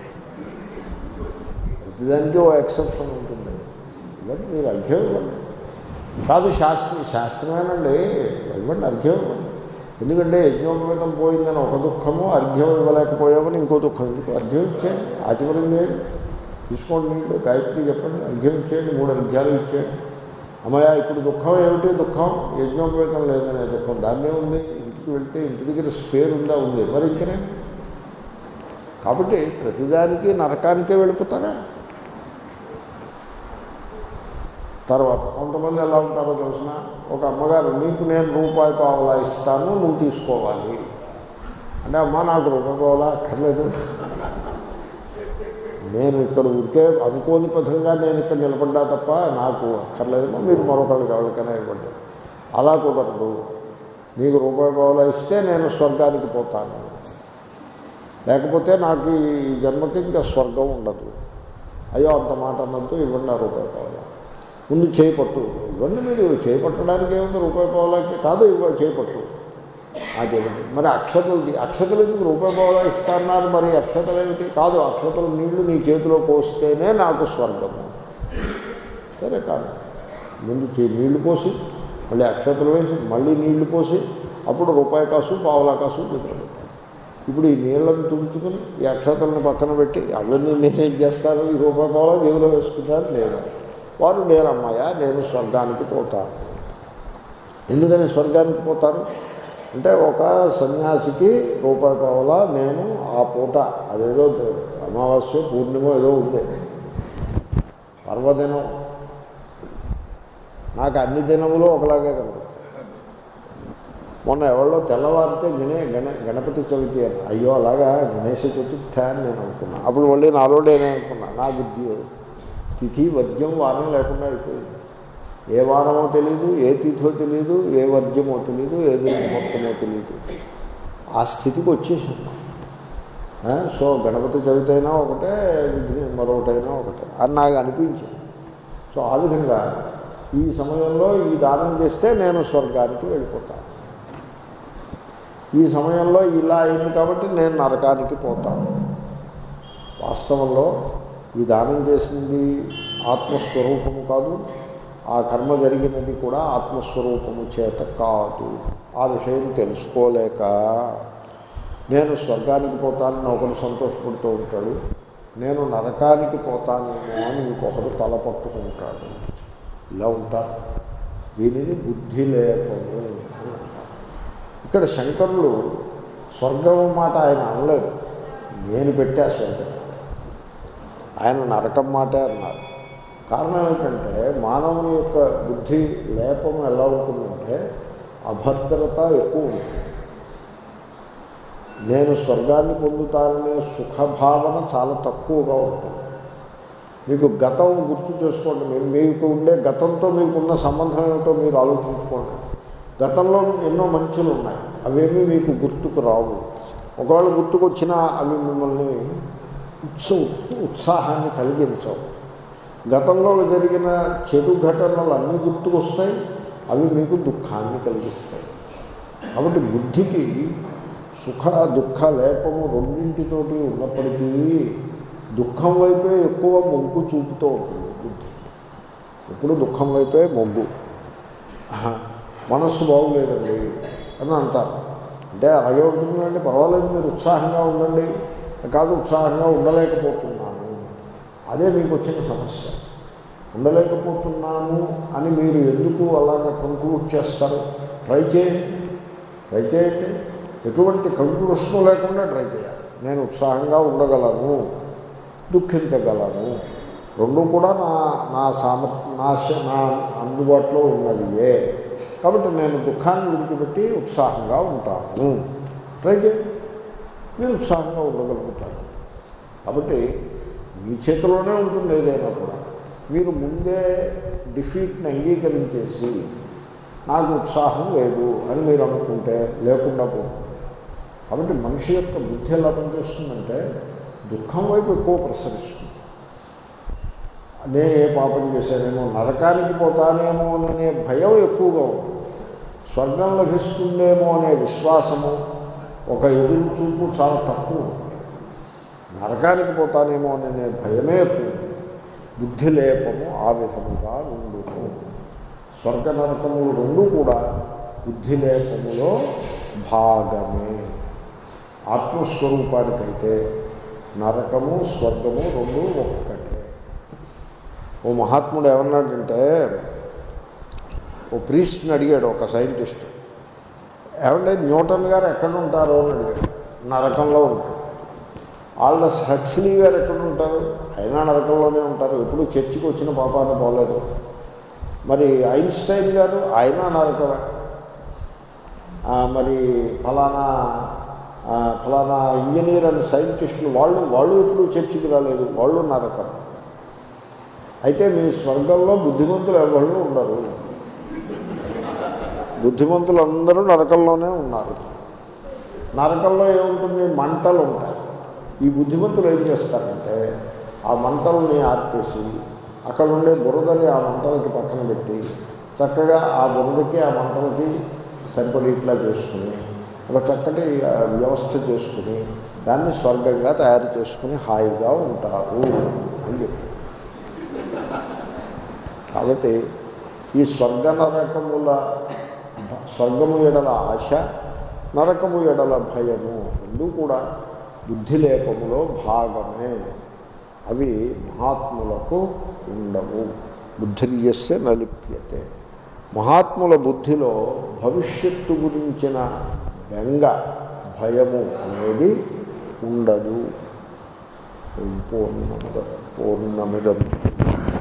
Speaker 1: ప్రతిదానికి ఓ ఎక్సెప్షన్ ఉంటుంది ఇవ్వండి మీరు అర్ఘ్యం ఇవ్వండి కాదు శాస్త్రం శాస్త్రమేనండి ఇవ్వండి అర్ఘ్యం ఇవ్వండి ఎందుకంటే యజ్ఞోపవేతం పోయిందని ఒక దుఃఖము అర్ఘ్యం ఇవ్వలేకపోయామని ఇంకో దుఃఖం ఎందుకు అర్ఘ్యం ఇచ్చేయండి ఆచమనం చేయండి తీసుకోండి నీళ్ళు గాయత్రి చెప్పండి అర్ఘ్యం ఇచ్చేయండి మూడు అర్ఘ్యాలు ఇచ్చేయండి అమ్మయ్య ఇప్పుడు దుఃఖం ఏమిటి దుఃఖం యజ్ఞోపవేతం లేదనే దుఃఖం దాన్నే ఉంది ఇంటికి వెళ్తే ఇంటి దగ్గర స్పేర్ ఉందా ఉంది మరి ఇంకనే కాబట్టి ప్రతిదానికి నరకానికే వెళ్ళిపోతారా తర్వాత కొంతమంది ఎలా ఉంటారో తెలిసిన ఒక అమ్మగారు నీకు నేను రూపాయి పావలా ఇస్తాను నువ్వు తీసుకోవాలి అంటే అమ్మ నాకు రూపాయి పావలా అక్కర్లేదు నేను ఇక్కడ ఊరికే అనుకోని పథంగా నేను ఇక్కడ నిలబడ్డా తప్ప నాకు అక్కర్లేదమ్మా మీరు మరొకరికి ఎవరికైనా ఇవ్వండి అలా కుదరదు నీకు రూపాయి పావలా ఇస్తే నేను స్వర్గానికి పోతాను లేకపోతే నాకు ఈ జన్మకి ఇంకా స్వర్గం ఉండదు అయ్యో అంత మాట అన్నట్టు ఇవ్వండి ఆ రూపాయి పావలా ముందు చేపట్టు ఇవ్వండి మీరు చేపట్టడానికి ఏముంది రూపాయి పావలాకి కాదు ఇవ్వ చేపట్టు అదేమిటి మరి అక్షతలు అక్షతలు ఎందుకు రూపాయి పావలా ఇస్తాన్నారు మరి అక్షతలు ఏమిటి కాదు అక్షతలు నీళ్లు నీ చేతిలో పోస్తేనే నాకు స్వర్గము సరే కాదు ముందు చే నీళ్లు పోసి మళ్ళీ అక్షతలు వేసి మళ్ళీ నీళ్లు పోసి అప్పుడు రూపాయి కాసు పావలా కాసు దగ్గర ఇప్పుడు ఈ నీళ్ళని తుడుచుకుని ఈ అక్షతలను పక్కన పెట్టి అవన్నీ నేనేం చేస్తాను ఈ రూపాయి పావలా దేవులో వేసుకుంటాను లేదు వారు నేనమ్మాయ నేను స్వర్గానికి పోతాను ఎందుకని స్వర్గానికి పోతారు అంటే ఒక సన్యాసికి రూపాయి పావలా నేను ఆ పూట అదేదో అమావాస్య పూర్ణిమ ఏదో ఉంది పర్వదినం నాకు అన్ని దినములు ఒకలాగే కనపడతాయి మొన్న ఎవరో తెల్లవారితే గణే గణ గణపతి చవితి అని అయ్యో అలాగా గణేష చతుర్థి అని నేను అనుకున్నా అప్పుడు మళ్ళీ నాలో నేనే అనుకున్నా నా బుద్ధి తిథి వర్జ్యం వారం లేకుండా అయిపోయింది ఏ వారమో తెలియదు ఏ తిథో తెలియదు ఏ వర్జ్యమో తెలియదు ఏ మొత్తమో తెలియదు ఆ స్థితికి వచ్చేసాను ఆ, సో గణపతి చవితి అయినా ఒకటే విఘ్న- మరొకటైనా ఒకటే అని నాకు అనిపించింది సో ఆ విధంగా ఈ సమయంలో ఈ దానం చేస్తే నేను స్వర్గానికి వెళ్ళిపోతాను ఈ సమయంలో ఇలా అయింది కాబట్టి నేను నరకానికి పోతాను వాస్తవంలో ఈ దానం చేసింది ఆత్మస్వరూపము కాదు ఆ కర్మ జరిగినది కూడా ఆత్మస్వరూపము చేత కాదు ఆ విషయం తెలుసుకోలేక నేను స్వర్గానికి పోతానని ఒకడు సంతోషపడుతూ ఉంటాడు నేను నరకానికి పోతానేమో అని ఇంకొకడు తల పట్టుకుంటాడు ఇలా ఉంటారు దీనిని బుద్ధి లేపము అని అంటారు ఇక్కడ శంకరులు స్వర్గం మాట ఆయన అనలేదు నేను పెట్టా స్వర్గం ఆయన నరకం మాటే అన్నారు కారణం ఏమిటంటే మానవుని యొక్క బుద్ధి లేపం ఎలా ఉంటుందంటే అభద్రత ఎక్కువ ఉంటుంది నేను స్వర్గాన్ని పొందుతాననే సుఖభావన చాలా తక్కువగా ఉంటుంది మీకు గతం గుర్తు చేసుకోండి మీరు మీకు ఉండే గతంతో మీకున్న సంబంధం ఏమిటో మీరు ఆలోచించుకోండి గతంలో ఎన్నో మంచులు ఉన్నాయి అవేమీ మీకు గుర్తుకు రావు ఒకవేళ గుర్తుకొచ్చినా అవి మిమ్మల్ని ఉత్స ఉత్సాహాన్ని కలిగించవు గతంలో జరిగిన చెడు ఘటనలు అన్నీ గుర్తుకొస్తాయి అవి మీకు దుఃఖాన్ని కలిగిస్తాయి కాబట్టి బుద్ధికి సుఖ దుఃఖ లేపము రెండింటితోటి ఉన్నప్పటికీ దుఃఖం వైపే ఎక్కువ మొగ్గు చూపుతూ ఉంటుంది బుద్ధి ఎప్పుడు దుఃఖం వైపే మొగ్గు ఆహా, మనస్సు బాగులేదండి అని అంటారు అంటే అలాగే ఉంటుందండి పర్వాలేదు మీరు ఉత్సాహంగా ఉండండి కాదు ఉత్సాహంగా ఉండలేకపోతున్నాను అదే మీకు వచ్చిన సమస్య ఉండలేకపోతున్నాను అని మీరు ఎందుకు అలాగ కంక్లూడ్ చేస్తారు ట్రై చేయండి ట్రై చేయండి ఎటువంటి కంక్లూషన్ లేకుండా ట్రై చేయాలి నేను ఉత్సాహంగా ఉండగలను దుఃఖించగలను రెండు కూడా నా నా సామర్థ్యం నా శ- నా అందుబాటులో ఉన్నవియే కాబట్టి నేను దుఃఖాన్ని విడిచిపెట్టి ఉత్సాహంగా ఉంటాను ట్రై చేయండి మీరు ఉత్సాహంగా ఉండగలుగుతారు కాబట్టి మీ చేతిలోనే ఉంటుంది ఏదైనా కూడా మీరు ముందే డిఫీట్ని అంగీకరించేసి నాకు ఉత్సాహం లేదు అని మీరు అనుకుంటే లేకుండా పోతుంది కాబట్టి మనిషి యొక్క బుద్ధి ఎలా పనిచేస్తుందంటే దుఃఖం వైపు ఎక్కువ ప్రసరిస్తుంది నేను ఏ పాపం చేశానేమో నరకానికి పోతానేమో అనే భయం ఎక్కువగా ఉంటుంది స్వర్గం లభిస్తుందేమో అనే విశ్వాసము ఒక ఎదురు చూపు చాలా తక్కువ ఉంటుంది నరకానికి పోతానేమో అనే భయమే ఎక్కువ ఉంటుంది. బుద్ధి లేపము ఆ విధముగా ఉండును స్వర్గ నరకములు రెండు కూడా బుద్ధి లేపములో భాగమే ఆత్మస్వరూపానికైతే నరకము స్వర్గము రెండు ఒక్కటే ఓ మహాత్ముడు ఏమన్నాడంటే ఓ ప్రీస్ట్ని అడిగాడు ఒక సైంటిస్ట్ ఏమంటే న్యూటన్ గారు ఎక్కడ ఉంటారో అని అడిగాడు నరకంలో ఉంటారు ఆల్డస్ హక్స్లీ గారు ఎక్కడ ఉంటారు అయినా నరకంలోనే ఉంటారు ఎప్పుడు చర్చికి వచ్చిన పాపాన్ని పోలేదు మరి ఐన్స్టైన్ గారు ఆయన నరకమే ఆ, మరి ఫలానా ఆ, ఫలానా ఇంజనీర్ అండ్ సైంటిస్టులు వాళ్ళు వాళ్ళు ఎప్పుడు చర్చికి రాలేదు వాళ్ళు నరకం అయితే మీ స్వర్గంలో బుద్ధిమంతులు ఎవరు ఉండరు బుద్ధిమంతులు అందరూ నరకంలోనే ఉన్నారు నరకంలో ఏముంటుంది మంటలు ఉంటాయి ఈ బుద్ధిమంతులు ఏం చేస్తారంటే ఆ మంటల్ని ఆర్పేసి అక్కడ ఉండే బురదని ఆ మంటలకి పక్కన పెట్టి చక్కగా ఆ బురదకి ఆ మంటలకి సరిపడి ఇట్లా చేసుకుని ఒక చక్కటి ఆ, వ్యవస్థ చేసుకుని దాన్ని స్వర్గంగా తయారు చేసుకుని హాయిగా ఉంటారు అని చెప్పి కాబట్టి ఈ స్వర్గ నరకముల భ- స్వర్గము ఎడల ఆశ నరకము ఎడల భయము రెండు కూడా బుద్ధి లేపములో భాగమే అవి మహాత్ములకు ఉండవు బుద్ధిర్యస్య నలిప్యతే మహాత్ముల బుద్ధిలో భవిష్యత్తు గురించిన బెంగ భయము అనేది ఉండదు పూర్ణముద పూర్ణమిదం